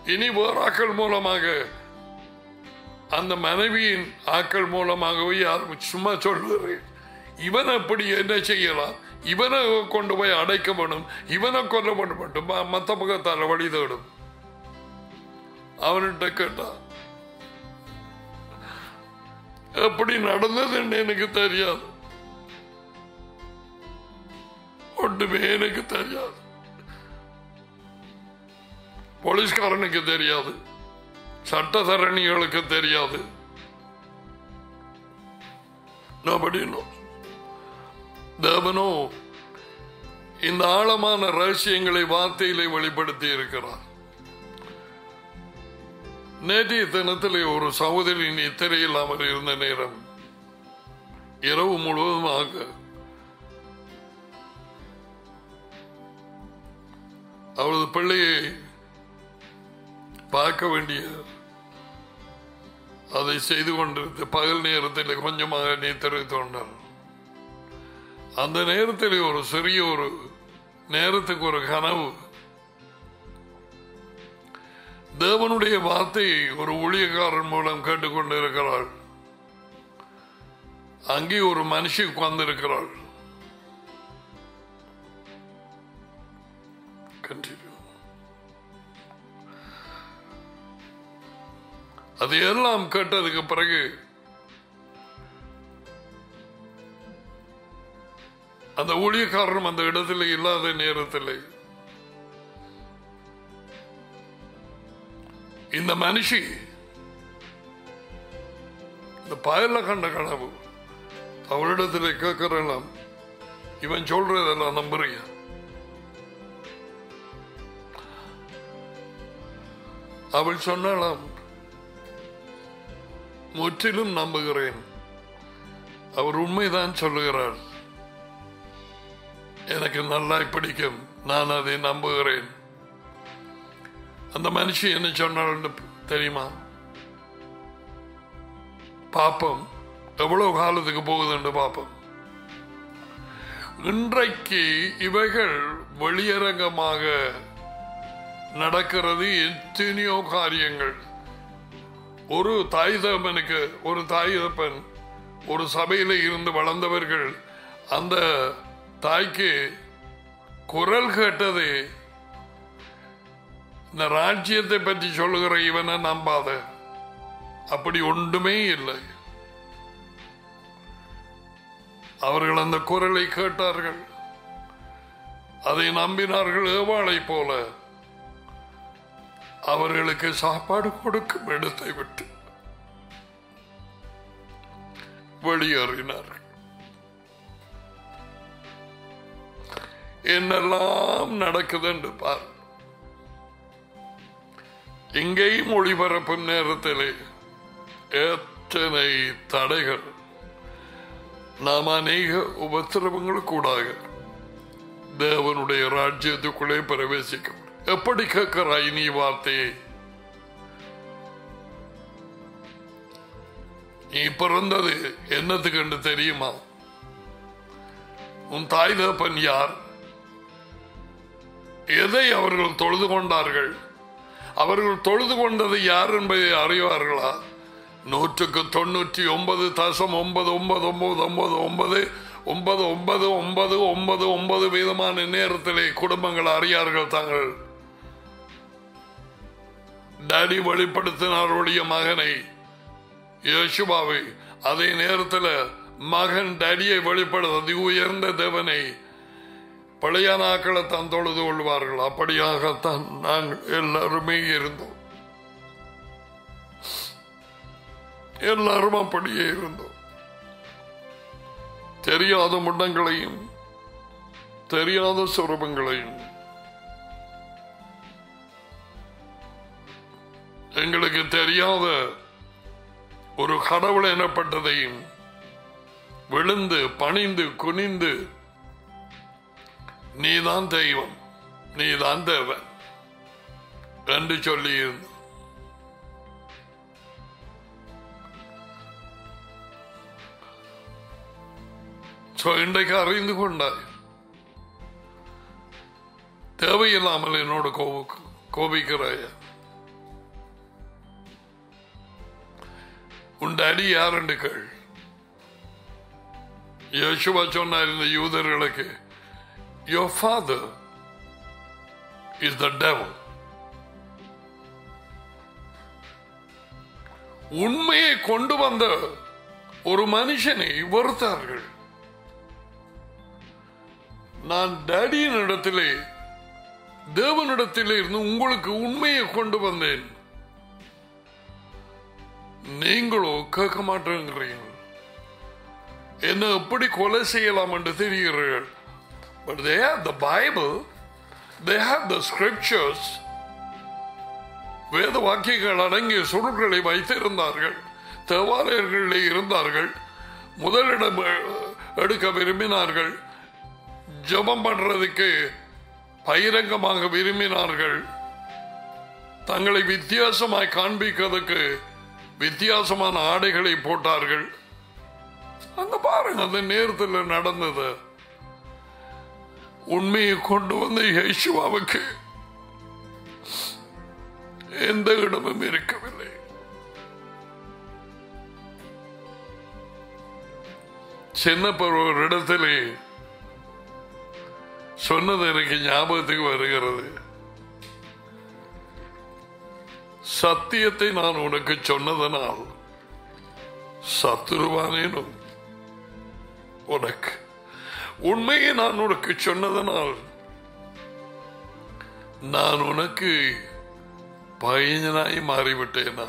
இனி வேறு ஆக்கள் மூலமாக அந்த மனைவியின் ஆக்கள் மூலமாகவே யாரும் சும்மா சொல்லுறேன் இவன் அப்படி என்ன செய்யலாம் இவனை கொண்டு போய் அடைக்க வேணும் இவனை கொல்ல வேண்டும் மட்டும் மத்த முகத்தால வழி தேடும் அவன்கிட்ட கேட்டா எப்படி நடந்ததுன்னு எனக்கு தெரியாது ஒன்றுமே எனக்கு தெரியாது போலீஸ்காரனுக்கு தெரியாது சட்டத்தரணிகளுக்கு தெரியாது Nobody knows. தேவனோ இந்த ஆழமான ரகசியங்களை வார்த்தையிலே வெளிப்படுத்தி இருக்கிறார் நேற்றைய தினத்திலே ஒரு சகோதரி நித்திரை இல்லாமல் இருந்த நேரம் இரவு முழுவதுமாக அவளது பிள்ளையை பார்க்க வேண்டிய அதை செய்து கொண்டிருந்த பகல் நேரத்தில் கொஞ்சமாக நீத்திரை தோன்றார் அந்த நேரத்தில் ஒரு சிறிய ஒரு நேரத்துக்கு ஒரு கனவு தேவனுடைய வார்த்தையை ஒரு ஊழியக்காரன் மூலம் கேட்டுக்கொண்டிருக்கிறாள் அங்கே ஒரு மனுஷி உட்கார்ந்திருக்கிறாள் கண்டினியூ அது எல்லாம் கேட்டதுக்கு பிறகு அந்த ஊழியக்காரனும் அந்த இடத்துல இல்லாத நேரத்தில் இந்த மனுஷி இந்த பயல்ல கண்ட கனவு அவளிடத்தில் கேட்கிறெல்லாம் இவன் சொல்றதெல்லாம் நம்புறியா அவள் சொன்னாலாம் முற்றிலும் நம்புகிறேன் அவர் உண்மைதான் சொல்லுகிறார் எனக்கு நல்லா பிடிக்கும் நான் அதை நம்புகிறேன் அந்த மனுஷி என்ன சொன்னாள் தெரியுமா பாப்போம் எவ்வளவு காலத்துக்கு போகுதுன்னு பாப்போம் இன்றைக்கு இவைகள் வெளியரங்கமாக நடக்கிறது எத்தனையோ காரியங்கள் ஒரு தாய் தகப்பனுக்கு ஒரு தாய் தகப்பன் ஒரு சபையில இருந்து வளர்ந்தவர்கள் அந்த தாய்க்கு குரல் கேட்டது இந்த ராஜ்யத்தை பற்றி சொல்லுகிற இவனை நம்பாத அப்படி ஒன்றுமே இல்லை அவர்கள் அந்த குரலை கேட்டார்கள் அதை நம்பினார்கள் ஏவாளை போல அவர்களுக்கு சாப்பாடு கொடுக்கும் இடத்தை விட்டு வெளியேறினார்கள் என்னெல்லாம் நடக்குது என்று பார் இங்கேயும் ஒளிபரப்பும் நேரத்திலே எத்தனை தடைகள் நாம் அநேக உபத்திரவங்களுக்கூடாக தேவனுடைய ராஜ்யத்துக்குள்ளே பிரவேசிக்க எப்படி கேட்கிறாய் நீ வார்த்தையை நீ பிறந்தது என்னத்துக்கு என்று தெரியுமா உன் தாய் தகப்பன் யார் எதை அவர்கள் தொழுது கொண்டார்கள் அவர்கள் தொழுது கொண்டது யார் என்பதை அறிவார்களா நூற்றுக்கு தொண்ணூற்றி ஒன்பது தசம் ஒன்பது ஒன்பது ஒன்பது ஒன்பது ஒன்பது ஒன்பது ஒன்பது ஒன்பது ஒன்பது ஒன்பது வீதமான நேரத்திலே குடும்பங்கள் அறியார்கள் தாங்கள் டாடி வெளிப்படுத்தினாருடைய மகனை யேசுபாவை அதே நேரத்தில் மகன் டடியை வெளிப்படுத்த உயர்ந்த தேவனை பழைய நாட்களை தான் தொழுது கொள்வார்கள் அப்படியாகத்தான் நாங்கள் எல்லாருமே இருந்தோம் எல்லாரும் அப்படியே இருந்தோம் தெரியாத முண்டங்களையும் தெரியாத சுரபங்களையும் எங்களுக்கு தெரியாத ஒரு கடவுள் எனப்பட்டதையும் விழுந்து பணிந்து குனிந்து நீதான் தெய்வம் நீதான் தேவன் என்று சொல்லியிருந்தோம் So, இன்றைக்கு அறிந்து கொண்டாய் தேவையில்லாமல் என்னோட கோப கோபிக்கிறாய உன் டாடி யாருன்னு கேள் யேசுவா சொன்னார் இந்த யூதர்களுக்கு your father is the devil உண்மையை கொண்டு வந்த ஒரு மனுஷனை வெறுத்தார்கள் நான் டேடியின் இடத்திலே தேவனிடத்திலே இருந்து உங்களுக்கு உண்மையை கொண்டு வந்தேன் நீங்களோ கேட்க மாட்டேங்கிறீர்கள் என்ன எப்படி கொலை செய்யலாம் என்று தெரிகிறீர்கள் But they have the Bible, they have the scriptures. வேத வாக்கியங்கள் அடங்கிய சுருள்களை வைத்திருந்தார்கள் தேவாலயர்களிலே இருந்தார்கள் முதலிடம் எ- எடுக்க விரும்பினார்கள் ஜெபம் பண்றதுக்கு பகிரங்கமாக விரும்பினார்கள் தங்களை வித்தியாசமாய் காண்பிக்கிறதுக்கு வித்தியாசமான ஆடைகளை போட்டார்கள் அங்க பாருங்க அந்த நேரத்தில் நடந்தது உண்மையை கொண்டு வந்த இயேசுவாவுக்கு எந்த இடமும் இருக்கவில்லை சின்னப்பர் ஒரு இடத்திலே சொன்னது எனக்கு ஞாபகத்துக்கு வருகிறது சத்தியத்தை நான் உனக்கு சொன்னதனால் சத்துருவானேனும் உனக்கு உண்மையை நான் உனக்கு சொன்னதனால் நான் உனக்கு பயஞ்சனாய் மாறிவிட்டேனா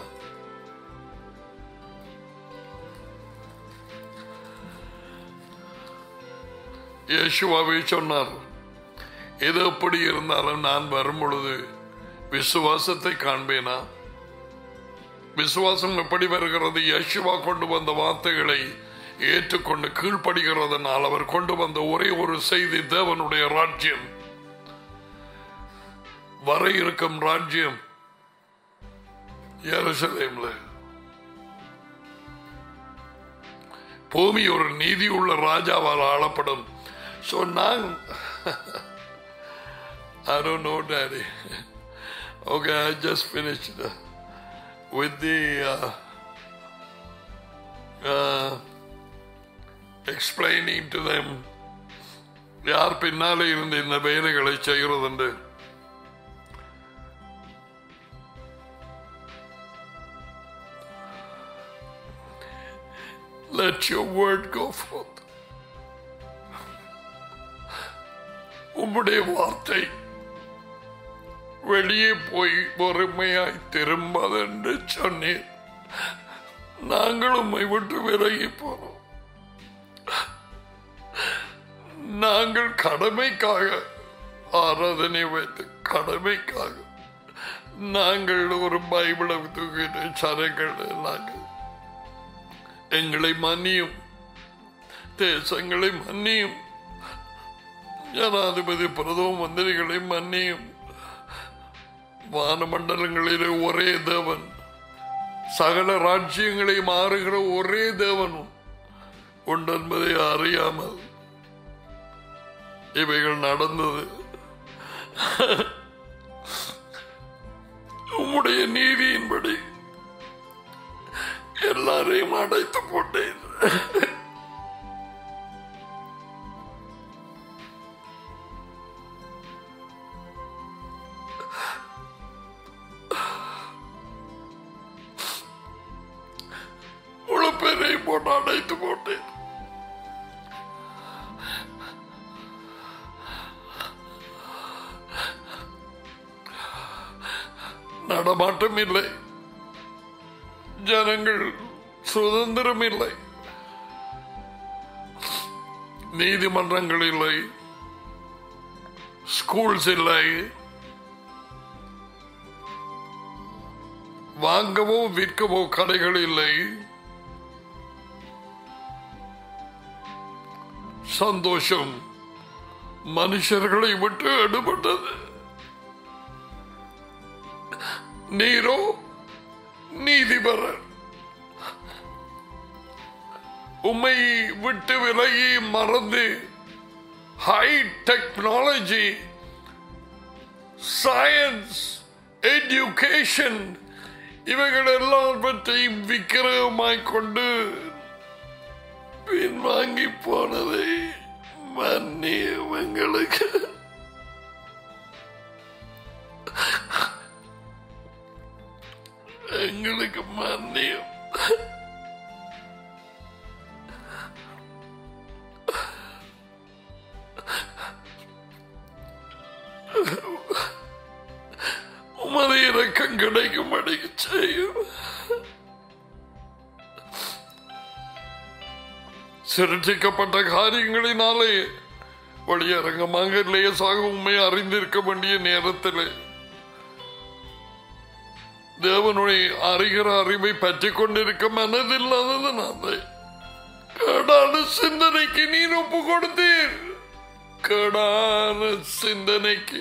யேசுவாவே சொன்னார் எது எப்படி இருந்தாலும் நான் வரும் பொழுது விசுவாசத்தை காண்பேனா விசுவாசம் எப்படி வருகிறது யேசுவா கொண்டு வந்த வார்த்தைகளை ஏற்றுக்கொண்டு கீழ்ப்படுகிறதுனால் அவர் கொண்டு வந்த ஒரே ஒரு செய்தி தேவனுடைய ராஜ்யம் வர இருக்கும் ராஜ்யம் எருசலேம்ல பூமி ஒரு நீதி உள்ள ராஜாவால் ஆளப்படும் ஸோ நான் I don't know, Daddy. Okay, I just finished uh, with the uh, uh, explaining to them யார் பின்னாலே இருந்து இந்த வேலைகளை செய்கிறதுண்டு Let your word go forth. உம்முடைய வார்த்தை வெளியே போய் பொறுமையாய் திரும்பாது என்று சொன்னேன் நாங்கள் உம்மை விட்டு விலகி போனோம் நாங்கள் கடமைக்காக ஆராதனை வைத்து கடமைக்காக நாங்கள் ஒரு பைபிளை தூக்கிட்டு சரங்கள் நாங்கள் எங்களை மன்னியும் தேசங்களை மன்னியும் ஜனாதிபதி பிரதம மந்திரிகளை மன்னியும் வானமண்டலங்களிலே ஒரே தேவன் சகல ராஜ்யங்களை மாறுகிற ஒரே தேவனும் உண்டு என்பதை அறியாமல் இவைகள் நடந்தது உம்முடைய நீதியின்படி எல்லாரையும் அடைத்து போட்டேன் முழு பேரையும் போட்டு அடைத்து போட்டேன் நடமாட்டம் இல்லை ஜனங்கள் சுதந்திரம் இல்லை நீதிமன்றங்கள் இல்லை ஸ்கூல்ஸ் இல்லை வாங்கவோ விற்கவோ கடைகள் இல்லை சந்தோஷம் மனுஷர்களை விட்டு எடுபட்டது நீரோ நீதிபரர் உம்மை விட்டு விலகி மறந்து ஹை டெக்னாலஜி சயின்ஸ் எஜுகேஷன் இவைகள் எல்லாவற்றையும் விக்கிரகமாய் கொண்டு பின்வாங்கி போனதை மன்னியும் எங்களுக்கு எங்களுக்கு மன்னியும் உமது இறக்கம் கிடைக்கும்படி செய்யும் சிருஷ்டிக்கப்பட்ட காரியங்களினாலே வழியரங்கமாக லேசாக உண்மை அறிந்திருக்க வேண்டிய நேரத்தில் தேவனுடைய அறிகிற அறிவை பற்றி கொண்டிருக்க மனதில்லாததுனாலே கேடான சிந்தனைக்கு நீர் ஒப்பு கொடுத்தீர் கேடான சிந்தனைக்கு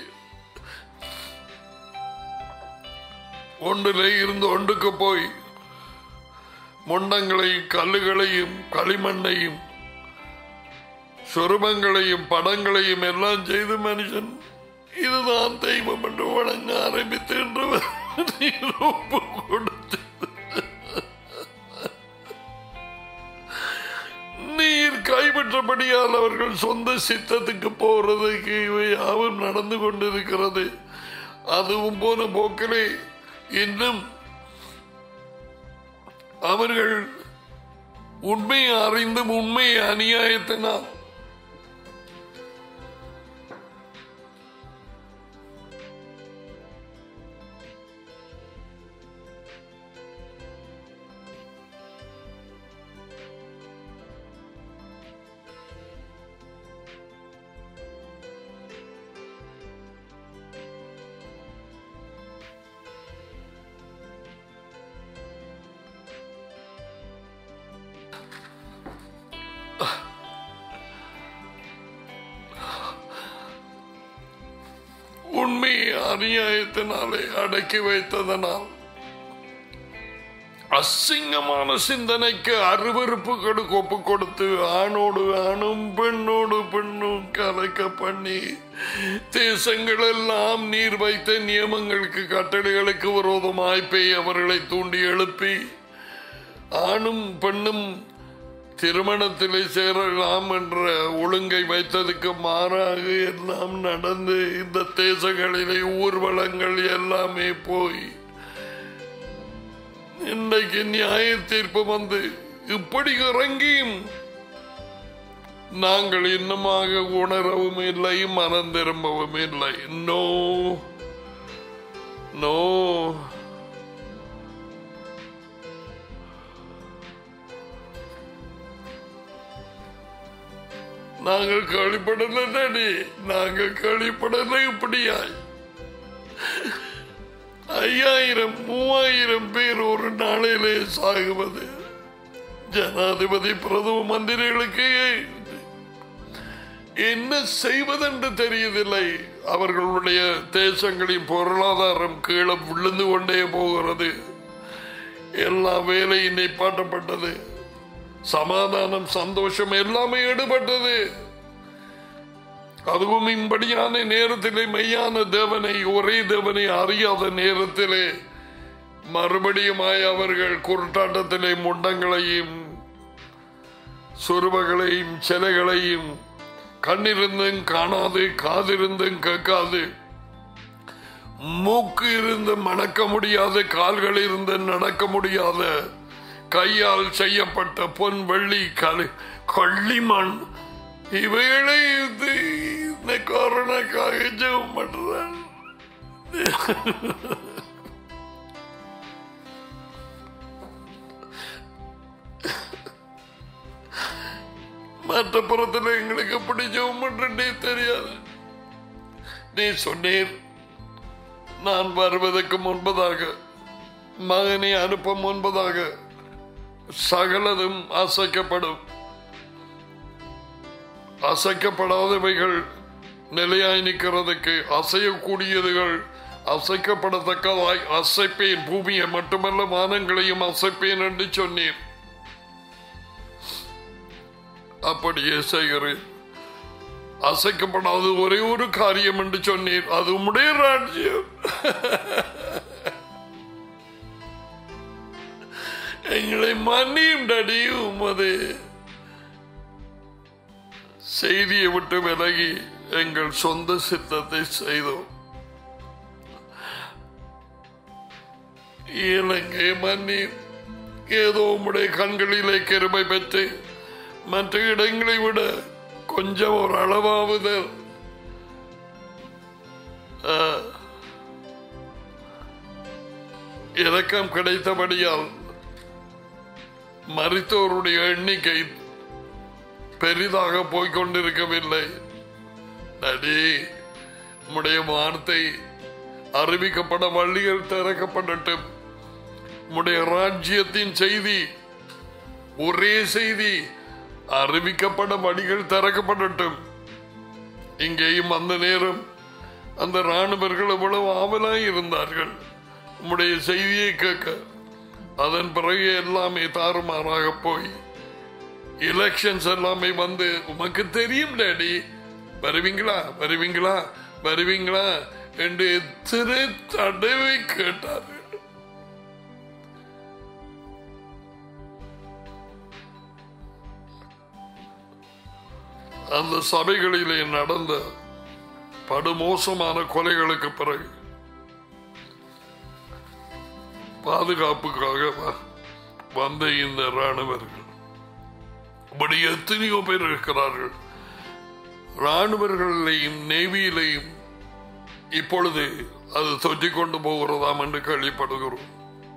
ஒன்றிலே இருந்து ஒன்றுக்கு போய் முண்டங்களையும் கல்லுகளையும் களிமண்ணையும் சுரூபங்களையும் படங்களையும் எல்லாம் செய்து மனுஷன் இதுதான் தெய்வம் என்று வணங்க ஆரம்பித்து என்று நீர் ஒப்பு கொடுத்து நீர் கைப்பற்றபடியால் அவர்கள் சொந்த சித்தத்துக்கு போறதுக்கு இவை யாவும் நடந்து கொண்டிருக்கிறது அதுவும் போன போக்கிலே இன்னும் அவர்கள் உண்மையை அறிந்தும் உண்மையை அநியாயத்தினால் உண்மையை அநியாயத்தினாலே அடக்கி வைத்ததனால் அசிங்கமான சிந்தனைக்கு அருவறுப்புகளுக்கு ஒப்பு கொடுத்து ஆணோடு ஆணும் பெண்ணோடு பெண்ணும் கலக்க பண்ணி தேசங்கள் எல்லாம் நீர் வைத்த நியமங்களுக்கு கட்டளைகளுக்கு விரோதமாய் பேய் அவர்களை தூண்டி எழுப்பி ஆணும் பெண்ணும் திருமணத்திலே சேரலாம் என்ற ஒழுங்கை வைத்ததுக்கு மாறாக எல்லாம் நடந்து இந்த தேசங்களிலே ஊர்வலங்கள் எல்லாமே போய் இன்றைக்கு நியாய தீர்ப்பு வந்து இப்படி இறங்கியும் நாங்கள் இன்னமாக உணரவும் இல்லை மனம் திரும்பவும் இல்லை நோ நோ நாங்கள் கழிப்படல நடி நாங்கள் கழிப்படல இப்படியாய் ஐயாயிரம் மூவாயிரம் பேர் ஒரு நாளிலே சாகுவது ஜனாதிபதி பிரதம மந்திரிகளுக்கு என்ன செய்வதென்று தெரியவில்லை அவர்களுடைய தேசங்களின் பொருளாதாரம் கீழே விழுந்து கொண்டே போகிறது எல்லா வேலையும் நிப்பாட்டப்பட்டது சமாதானம் சந்தோஷம் எல்லாமே ஈடுபட்டது அதுவும் இம்படியான நேரத்திலே மெய்யான தேவனை ஒரே தேவனை அறியாத நேரத்திலே மறுபடியுமாய் அவர்கள் குருட்டாட்டத்திலே முண்டங்களையும் சுருபங்களையும் சிலைகளையும் கண்ணிருந்தும் காணாது காதிருந்தும் கேட்காது மூக்கு இருந்து மணக்க முடியாத கால்கள் இருந்து நடக்க முடியாத கையால் செய்யப்பட்ட பொன் வெள்ளி கல் கொள்ளிமண் இவைகளை இது இந்த கொரோனாக்காக ஜெபம் பண்றேன் மற்ற புறத்தில் எங்களுக்கு எப்படி ஜெபம் பண்றே தெரியாது நீ சொன்னீர் நான் வருவதற்கு முன்பதாக மகனை அனுப்ப முன்பதாக சகலதும் அசைக்கப்படும் அசைக்கப்படாதவைகள் நிலையாய் நிற்கிறதுக்கு அசையக்கூடியதுகள் அசைக்கப்படத்தக்கதாய் அசைப்பேன் பூமியை மட்டுமல்ல வானங்களையும் அசைப்பேன் என்று சொன்னீர் அப்படியே செய்கிறேன் அசைக்கப்படாத ஒரே ஒரு காரியம் என்று சொன்னீர் அது உம்முடைய ராஜ்யம் எங்களை மன்னியும் டடி உமது செய்தியை விட்டு விலகி எங்கள் சொந்த சித்தத்தை செய்தோம் இலங்கை மன்னி ஏதோ உம்முடைய கண்களிலே கிருபை பெற்று மற்ற இடங்களை விட கொஞ்சம் ஒரு அளவாவது ஆ, இரக்கம் கிடைத்தபடியால் மறித்தோருடைய எண்ணிக்கை பெரிதாக போய்கொண்டிருக்கவில்லை நடி உம்முடைய வார்த்தை அறிவிக்கப்பட வழிகள் திறக்கப்படட்டும் உம்முடைய ராஜ்யத்தின் செய்தி ஒரே செய்தி அறிவிக்கப்பட வழிகள் திறக்கப்படட்டும் இங்கேயும் அந்த நேரம் அந்த ராணுவர்கள் எவ்வளவு ஆவலாய் இருந்தார்கள் உம்முடைய செய்தியை கேட்க அதன் பிறகு எல்லாமே தாறுமாறாக போய் எலெக்ஷன்ஸ் எல்லாமே வந்து உமக்கு தெரியும் டேடி வருவீங்களா வருவீங்களா வருவீங்களா என்று எத்தனை தடவை கேட்டார்கள் அந்த சபைகளிலே நடந்த படுமோசமான கொலைகளுக்கு பிறகு பாதுகாப்புக்காக வ- வந்த இந்த ராணுவர்கள் இப்படி எத்தனையோ பேர் இருக்கிறார்கள் ராணுவர்களையும் நேவியிலையும் இப்பொழுது அது தொற்றிக் கொண்டு போகிறதாம் என்று கேள்விப்படுகிறோம்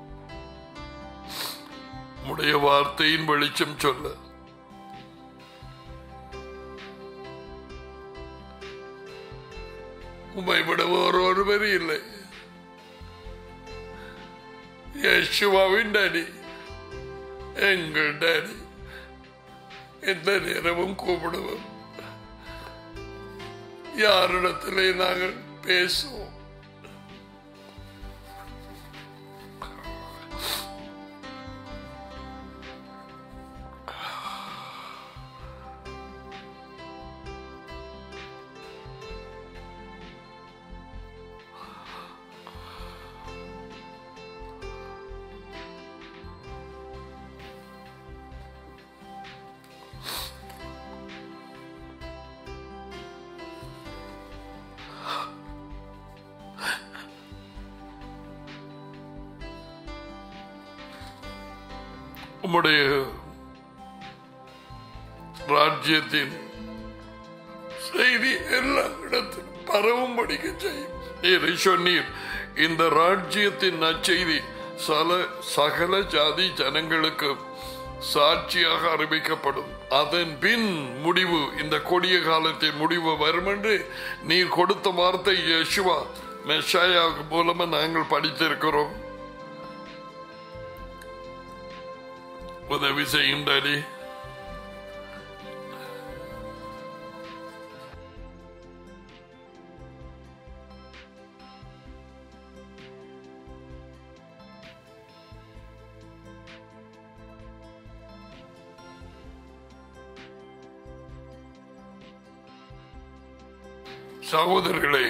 உடைய வார்த்தையின் வெளிச்சம் சொல்ல உம்மை விட வேறு ஒருவர் இல்லை யேசுவாவின் டாடி எங்கள் டாடி எந்த நேரமும் கூப்பிடுவோம் யாரிடத்திலே நாங்கள் பேசுவோம் உம்முடைய ராஜ்யத்தின் செய்தி எல்லா இடத்திலும் பரவும்படிக்க செய்யும் நீரை சொன்னீர் இந்த ராஜ்யத்தின் நற்செய்தி சல சகல ஜாதி ஜனங்களுக்கு சாட்சியாக அறிவிக்கப்படும் அதன் பின் முடிவு இந்த கொடிய காலத்தின் முடிவு வரும் என்று நீர் கொடுத்த வார்த்தை யேசுவா மெஷாயா மூலமா நாங்கள் படித்திருக்கிறோம் உதவி செய்யும் டாடி சகோதரர்களே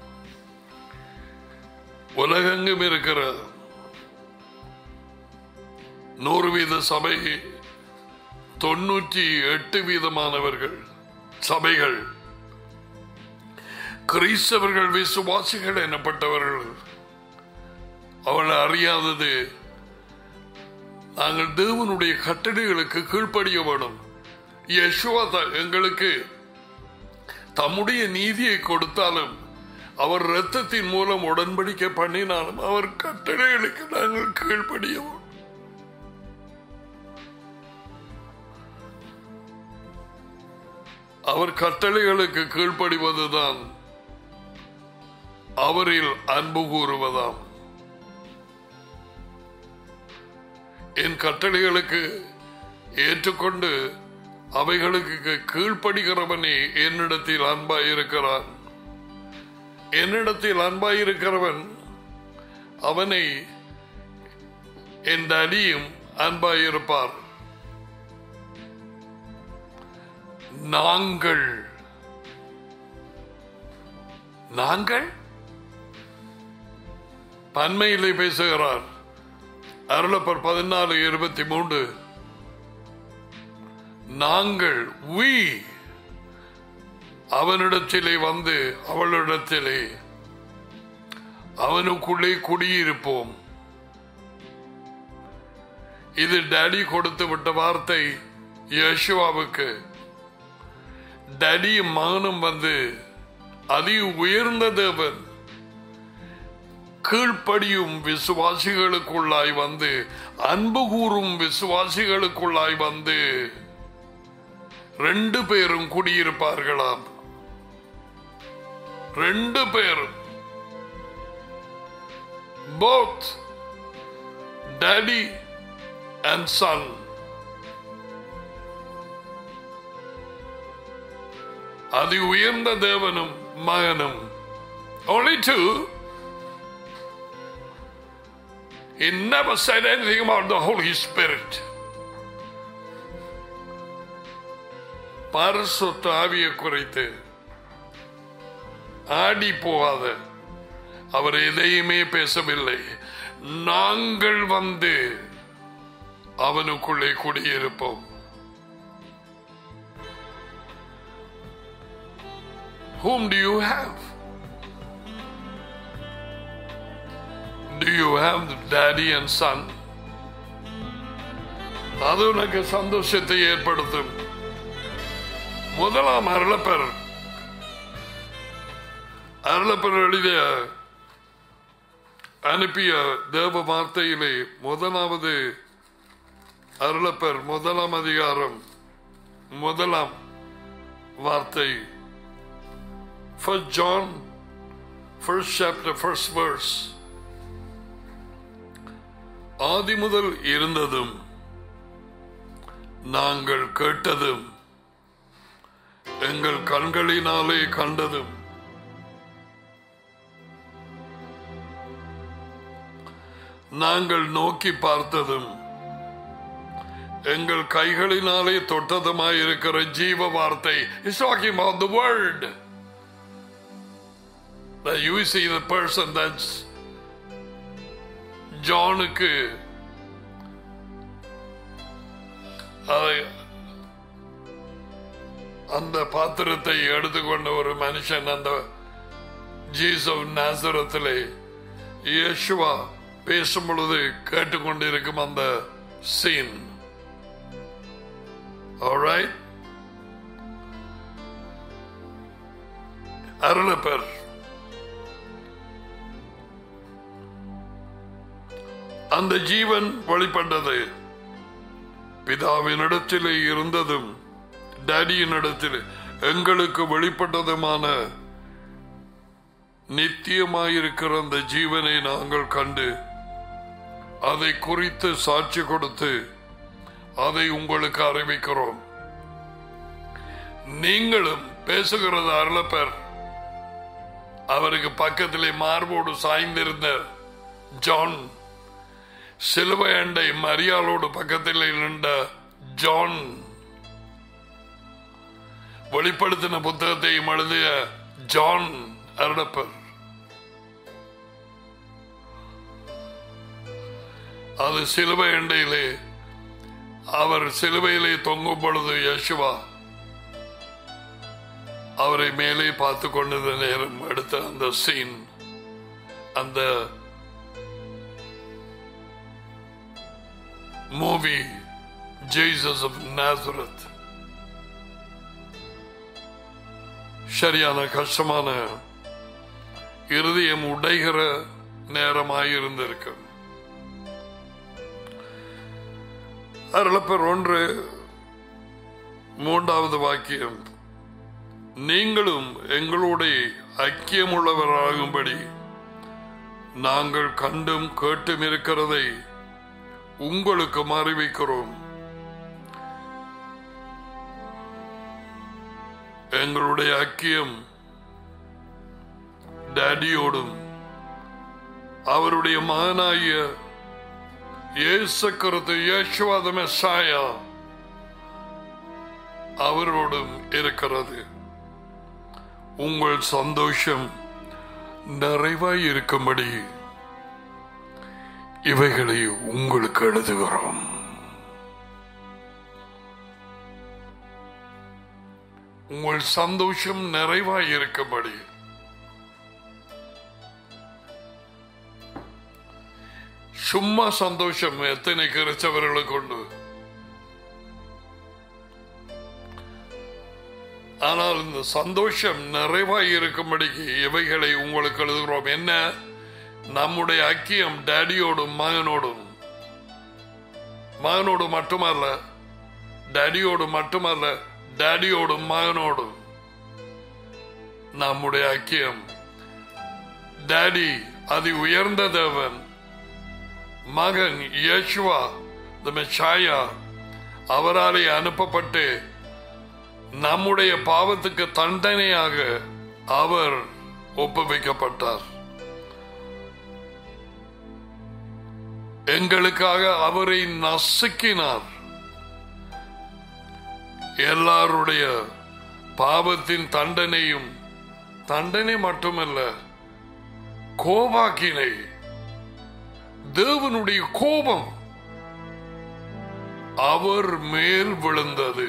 உலகெங்கும் இருக்கிற நூறு வீத சபை தொண்ணூற்றி எட்டு வீதமானவர்கள் சபைகள் கிறிஸ்தவர்கள் விசுவாசிகள் எனப்பட்டவர்கள் அவளை அறியாதது நாங்கள் தேவனுடைய கட்டளைகளுக்கு கீழ்ப்படிய வேணும் யெஷுவா த- எங்களுக்கு தம்முடைய நீதியை கொடுத்தாலும் அவர் இரத்தத்தின் மூலம் உடன்படிக்கை பண்ணினாலும் அவர் கட்டளைகளுக்கு நாங்கள் கீழ்ப்படிய வேணும். அவர் கட்டளைகளுக்கு கீழ்ப்படிவதுதான் அவரில் அன்பு கூறுவதாம் என் கட்டளைகளுக்கு ஏற்றுக்கொண்டு அவைகளுக்கு கீழ்ப்படுகிறவனே என்னிடத்தில் அன்பாயிருக்கிறான் என்னிடத்தில் அன்பாயிருக்கிறவன் அவனை என் அடியும் அன்பாயிருப்பார் நாங்கள் நாங்கள் பன்மையிலே பேசுகிறார் அருளப்பர் பதினாலு இருபத்தி மூன்று நாங்கள் we அவனிடத்திலே வந்து அவளிடத்திலே அவனுக்குள்ளே குடியிருப்போம் இது டேடி கொடுத்து விட்ட வார்த்தை யேசுவாவுக்கு டேடி மகனும் வந்து அதி உயர்ந்த தேவன் கீழ்ப்படியும் விசுவாசிகளுக்குள்ளாய் வந்து அன்பு கூறும் விசுவாசிகளுக்குள்ளாய் வந்து ரெண்டு பேரும் குடியிருப்பார்களாம் ரெண்டு பேரும் போத் டேடி அண்ட் சன் அதி உயர்ந்த தேவனும் மகனும் only two he never said anything about the holy spirit பரிசுத்த ஆவியை குறைத்து ஆடி போகாத அவர் எதையுமே பேசவில்லை நாங்கள் வந்து அவனுக்குள்ளே குடியிருப்போம் Whom do you have? Do you have the daddy and son? அது உனக்கு சந்தோஷத்தை ஏற்படுத்தும் முதலாம் அருளப்பர் அருளப்பர் எழுதிய அனுப்பிய தேவ வார்த்தையிலே முதலாவது அருளப்பர் முதலாம் அதிகாரம் முதலாம் வார்த்தை First John, first chapter, first verse. ஆதி முதல் இருந்ததும் நாங்கள் கேட்டதும் எங்கள் கண்களினாலே கண்டதும் நாங்கள் நோக்கி பார்த்ததும் எங்கள் கைகளினாலே தொட்டதுமாய் இருக்கிற ஜீவ வார்த்தை is talking about the word that you see the person that's ஜானுக்கு அதை அந்த பாத்திரத்தை எடுத்துக்கொண்ட ஒரு மனுஷன் அந்த ஜீசப் நாசரத்திலே இயேசுவா பேசும் பொழுது கேட்டுக்கொண்டிருக்கும் அந்த சீன் Alright? அருளப்பர் அந்த ஜீவன் வெளிப்பட்டது பிதாவினிடத்திலே இருந்ததும் டேடியினிடத்தில் எங்களுக்கு வெளிப்பட்டதுமான நித்தியமாயிருக்கிற அந்த ஜீவனை நாங்கள் கண்டு அதை குறித்து சாட்சி கொடுத்து அதை உங்களுக்கு அறிவிக்கிறோம் நீங்களும் பேசுகிறது அருளப்பர் அவருக்கு பக்கத்திலே மார்போடு சாய்ந்திருந்த ஜான் சிலுவை அண்டை மரியாளோடு பக்கத்தில் நின்ற ஜான் வெளிப்படுத்தின புத்தகத்தையும் எழுதிய ஜான் அருளப்பர் அது சிலுவை அண்டையிலே அவர் சிலுவையிலே தொங்கும் பொழுது யசுவா அவரை மேலே பார்த்து கொண்டிருந்த நேரம் எடுத்த அந்த சீன் அந்த மூவி ஜெய்சஸ் ஆஃப் நாசரத் சரியான கஷ்டமான இருதயம் உடைகிற நேரமாயிருந்திருக்கும் அருளப்பர் ஒன்று மூன்றாவது வாக்கியம் நீங்களும் எங்களுடைய ஐக்கியமுள்ளவராகும்படி நாங்கள் கண்டும் கேட்டும் இருக்கிறதை உங்களுக்கு அறிவிக்கிறோம் எங்களுடைய ஐக்கியம் டேடியோடும் அவருடைய மகனாகிய இயேசு கிறிஸ்து யேசுவாத மெஸ்ஸாயா அவரோடும் இருக்கிறது உங்கள் சந்தோஷம் நிறைவாய் இருக்கும்படி இவைகளை உங்களுக்கு எழுதுகிறோம் உங்கள் சந்தோஷம் நிறைவாய் இருக்கும்படி சும்மா சந்தோஷம் எத்தனை கிறிஸ்தவர்களுக்கு உண்டு ஆனால் இந்த சந்தோஷம் நிறைவாய் இருக்கும்படிக்கு இவைகளை உங்களுக்கு எழுதுகிறோம் என்ன நம்முடைய ஐக்கியம் டேடியோடும் மகனோடும் மகனோடு மட்டுமல்ல டேடியோடு மட்டுமல்ல டேடியோடும் மகனோடும் நம்முடைய ஐக்கியம் டேடி அதி உயர்ந்த தேவன் மகன் யேசுவா the மெஷாயா அவராலே அனுப்பப்பட்டு நம்முடைய பாவத்துக்கு தண்டனையாக அவர் ஒப்புவிக்கப்பட்டார் எங்களுக்காக அவரை நசுக்கினார் எல்லாருடைய பாவத்தின் தண்டனையும் தண்டனை மட்டுமல்ல கோபாக்கினை தேவனுடைய கோபம் அவர் மேல் விழுந்தது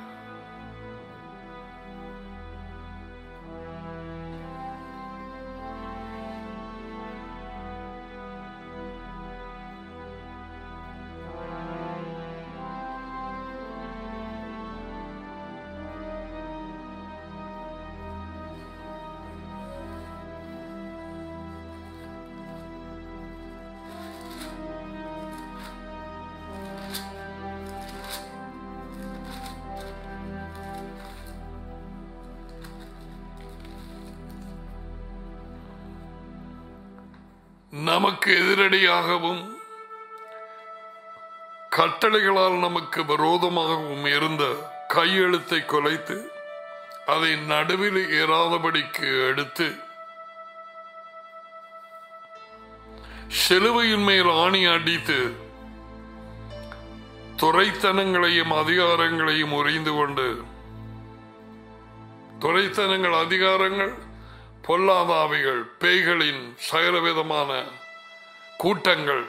நமக்கு எதிரடியாகவும் கட்டளைகளால் நமக்கு விரோதமாகவும் இருந்த கையெழுத்தை கொலைத்து அதை நடுவில் ஏறாதபடிக்கு எடுத்து சிலுவையின் மேல் ஆணி அடித்து துறைத்தனங்களையும் அதிகாரங்களையும் உறைந்து கொண்டு துறைத்தனங்கள் அதிகாரங்கள் பொல்லாதாவிகள் பேய்களின் சகலவிதமான கூட்டங்கள்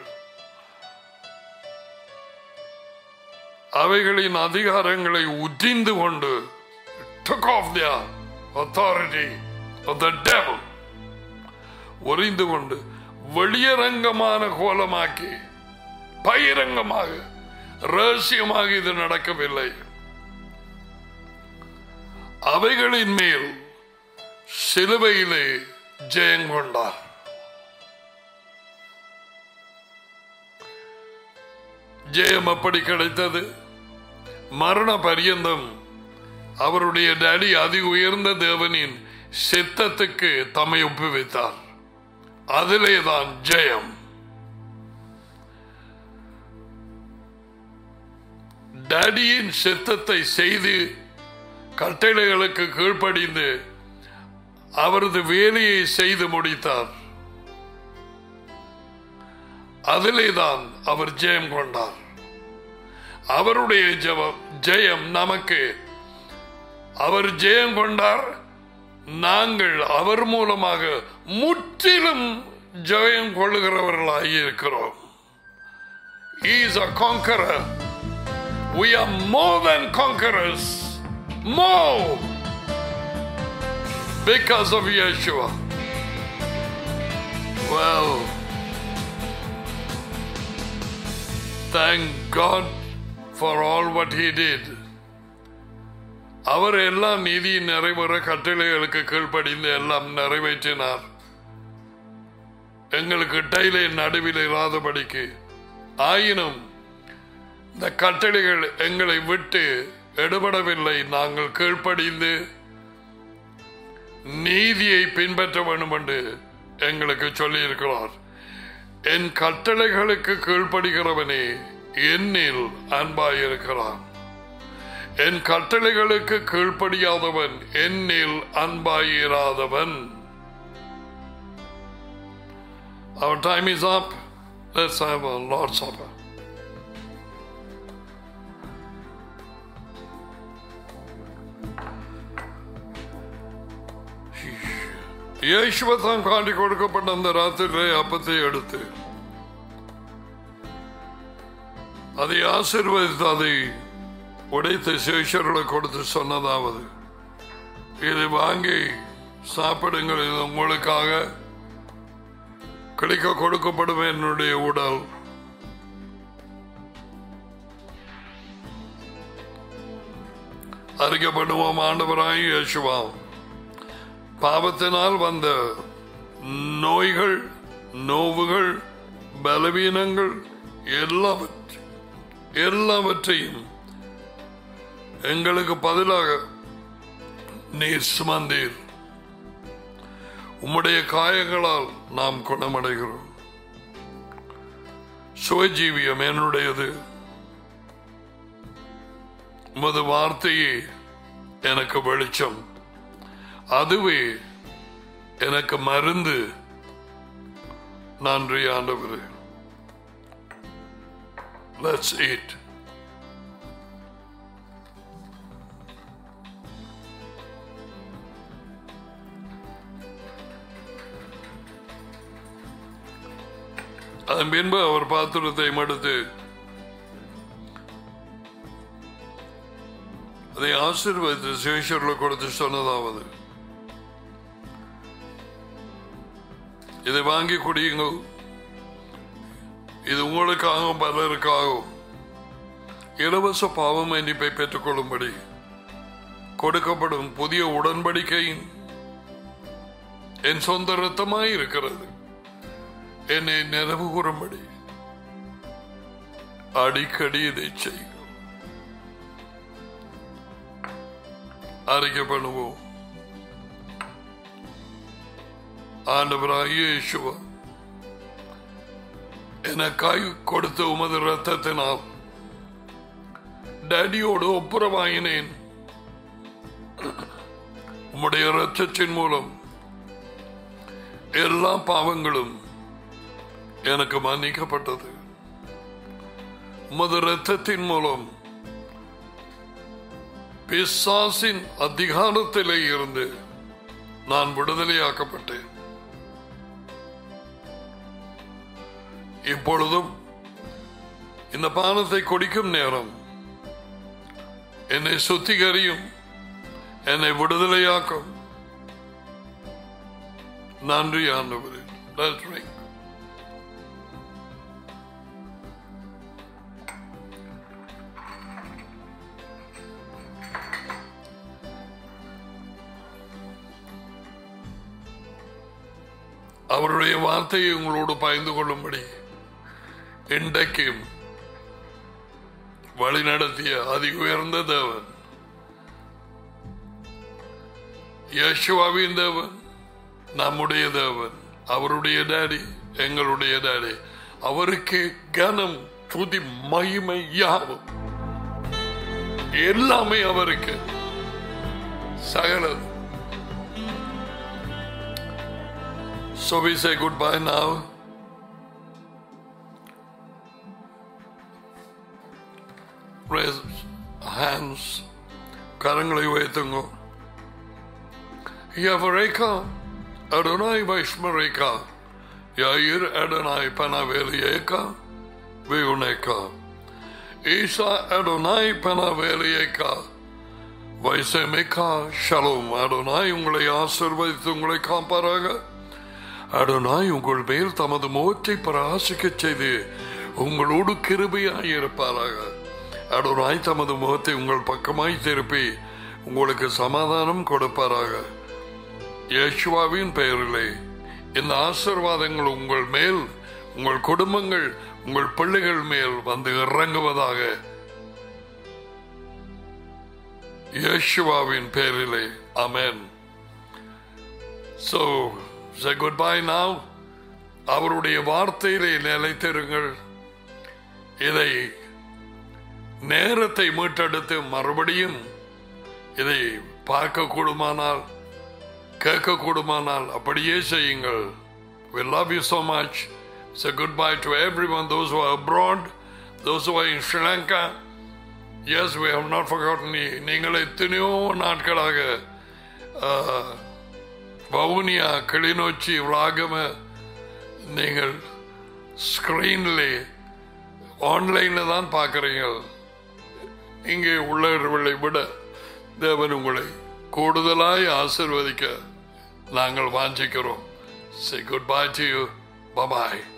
அவைகளின் அதிகாரங்களை உற்றிந்து கொண்டு took off their authority of the devil ஒறிந்து கொண்டு வெளியரங்கமான கோலமாக்கி பகிரங்கமாக ரகசியமாக இது நடக்கவில்லை அவைகளின் மேல் சிலுவையிலே ஜெயம் கொண்டார் ஜெயம் எப்படி கிடைத்தது மரண பரியந்தம் அவருடைய டேடி அதி உயர்ந்த தேவனின் சித்தத்துக்கு தம்மை ஒப்புவித்தார் அதிலேதான் ஜெயம் டேடியின் சித்தத்தை செய்து கட்டளைகளுக்கு கீழ்ப்படிந்து அவரது வேலையை செய்து முடித்தார் அதிலேதான் அவர் ஜெயம் கொண்டார் அவருடைய ஜெபம் ஜெயம் நமக்கு அவர் ஜெயம் கொண்டார் நாங்கள் அவர் மூலமாக முற்றிலும் ஜெயம் கொள்ளுகிறவர்களாகி இருக்கிறோம் He is a conqueror. We are more than conquerors. More because of Yeshua. Well, thank God for all what He did. அவர் எல்லாம் நீதி நிறைவேற கட்டளைகளுக்கு கீழ்ப்படிந்து எல்லாம் நிறைவேற்றினார் எங்களுக்கு இடையிலே நடுவில் இராதபடிக்கு ஆயினும் இந்த கட்டளைகள் எங்களை விட்டு எடுபடவில்லை நாங்கள் கீழ்ப்படிந்து நீதியை பின்பற்ற வேண்டும் என்று எங்களுக்கு சொல்லி இருக்கிறார் என் கட்டளைகளுக்கு கீழ்ப்படுகிறவனே என்னில் அன்பாயிருக்கிறான் என் கட்டளைகளுக்கு கீழ்ப்படியாதவன் என்னில் அன்பாயிராதவன் Our time is up. Let's have a Lord's Supper. இயேசுவத்தான் காட்டி கொடுக்கப்பட்ட அந்த ராத்திரிலே அப்பத்தை எடுத்து அதை ஆசீர்வதித்து அதை உடைத்த சேஷர்களை கொடுத்து சொன்னதாவது இதை வாங்கி சாப்பிடுங்கள் இது உங்களுக்காக கிடைக்க கொடுக்கப்படும் என்னுடைய உடல் அறிக்கப்படுவோம் ஆண்டவராய் இயேசுவாம் பாவத்தினால் வந்த நோய்கள் நோவுகள் பலவீனங்கள் எல்லாவற்றையும் எல்லாவற்றையும் எங்களுக்கு பதிலாக நீர் சுமந்தீர் உம்முடைய காயங்களால் நாம் குணமடைகிறோம் சுவஜீவியம் என்னுடையது உமது வார்த்தையே எனக்கு வெளிச்சம் அதுவே எனக்கு மருந்து நன்றி ஆண்டவரே Let's eat. அதன் பின்பு அவர் பாத்திரத்தை மடுத்து அதை ஆசீர்வதித்து சேஷரில் கொடுத்து சொன்னதாவது இதை வாங்கி குடியுங்கள் இது உங்களுக்காகவும் பலருக்காகவும் இலவச பாவ மன்னிப்பை பெற்றுக்கொள்ளும்படி கொடுக்கப்படும் புதிய உடன்படிக்கையின் என் சொந்த ரத்தமாய் இருக்கிறது என்னை நினைவு கூறும்படி அடிக்கடி இதை செய்யும் அறிக்கை பண்ணுவோம் ஆண்டவராகிய இயேசுவா எனக்காய் கொடுத்த உமது ரத்தத்தினால் டேடியோடு ஒப்புரவாயினேன் உம்முடைய ரத்தத்தின் மூலம் எல்லா பாவங்களும் எனக்கு மன்னிக்கப்பட்டது உமது ரத்தத்தின் மூலம் பிசாசின் அதிகாரத்திலே இருந்து நான் விடுதலையாக்கப்பட்டேன் இப்பொழுதும் இந்த பானத்தை குடிக்கும் நேரம் என்னை சுத்திகரியும் என்னை விடுதலையாக்கும் நன்றி ஆண்டவரே Let's drink. அவருடைய வார்த்தையை உங்களோடு பயந்து கொள்ளும்படி இன்றைக்கும் வழி நடத்திய அதி உயர்ந்த தேவன் யேசுவாவின் தேவன் நம்முடைய தேவன் அவருடைய டாடி எங்களுடைய டாடி அவருக்கே கனம் துதி மகிமை யாவும் எல்லாமே அவருக்கு சகலது So we say goodbye now. Raise hands. கரங்களை உயர்த்துங்க Yavareka, Adonai Vaishmareka, Yair Adonai Panavelieka, Viuneka, Isa Adonai Panavelieka, வைசமிக்கா ஷலோம் அடோனாய் உங்களை ஆசிர்வதித்து உங்களை காப்பாராக அடோனாய் உங்கள் மேல் தமது முகத்தை பிரகாசிக்கச் செய்து உங்களோடு கிருபையாய் இருப்பாராக அடோனாய் தமது முகத்தை உங்கள் பக்கமாய் திருப்பி உங்களுக்கு சமாதானம் கொடுப்பாராக யேசுவாவின் பெயரிலே இந்த ஆசிர்வாதங்கள் உங்கள் மேல் உங்கள் குடும்பங்கள் உங்கள் பிள்ளைகள் மேல் வந்து இறங்குவதாக யேசுவாவின் பெயரிலே அமேன் So, say goodbye now. அவருடைய வார்த்தையிலே நிலைத்திருங்கள் இதை நேரத்தை மீட்டெடுத்து மறுபடியும் இதை பார்க்க கூடுமானால் கேட்க கூடுமானால் அப்படியே செய்யுங்கள் We love you so much. Say goodbye to everyone, those who are abroad, those who are in Sri Lanka. Yes, we have not forgotten you. நீங்கள் எத்தனையோ நாட்களாக ஆஹ், வவுனியா கிளிநொச்சி விளாகம நீங்கள் ஸ்கிரீனிலே ஆன்லைன்ல தான் பார்க்குறீங்க இங்கே உள்ளவர்களை விட தேவன் உங்களை கூடுதலாய் ஆசிர்வதிக்க நாங்கள் வாஞ்சிக்கிறோம் say good bye to you bye bye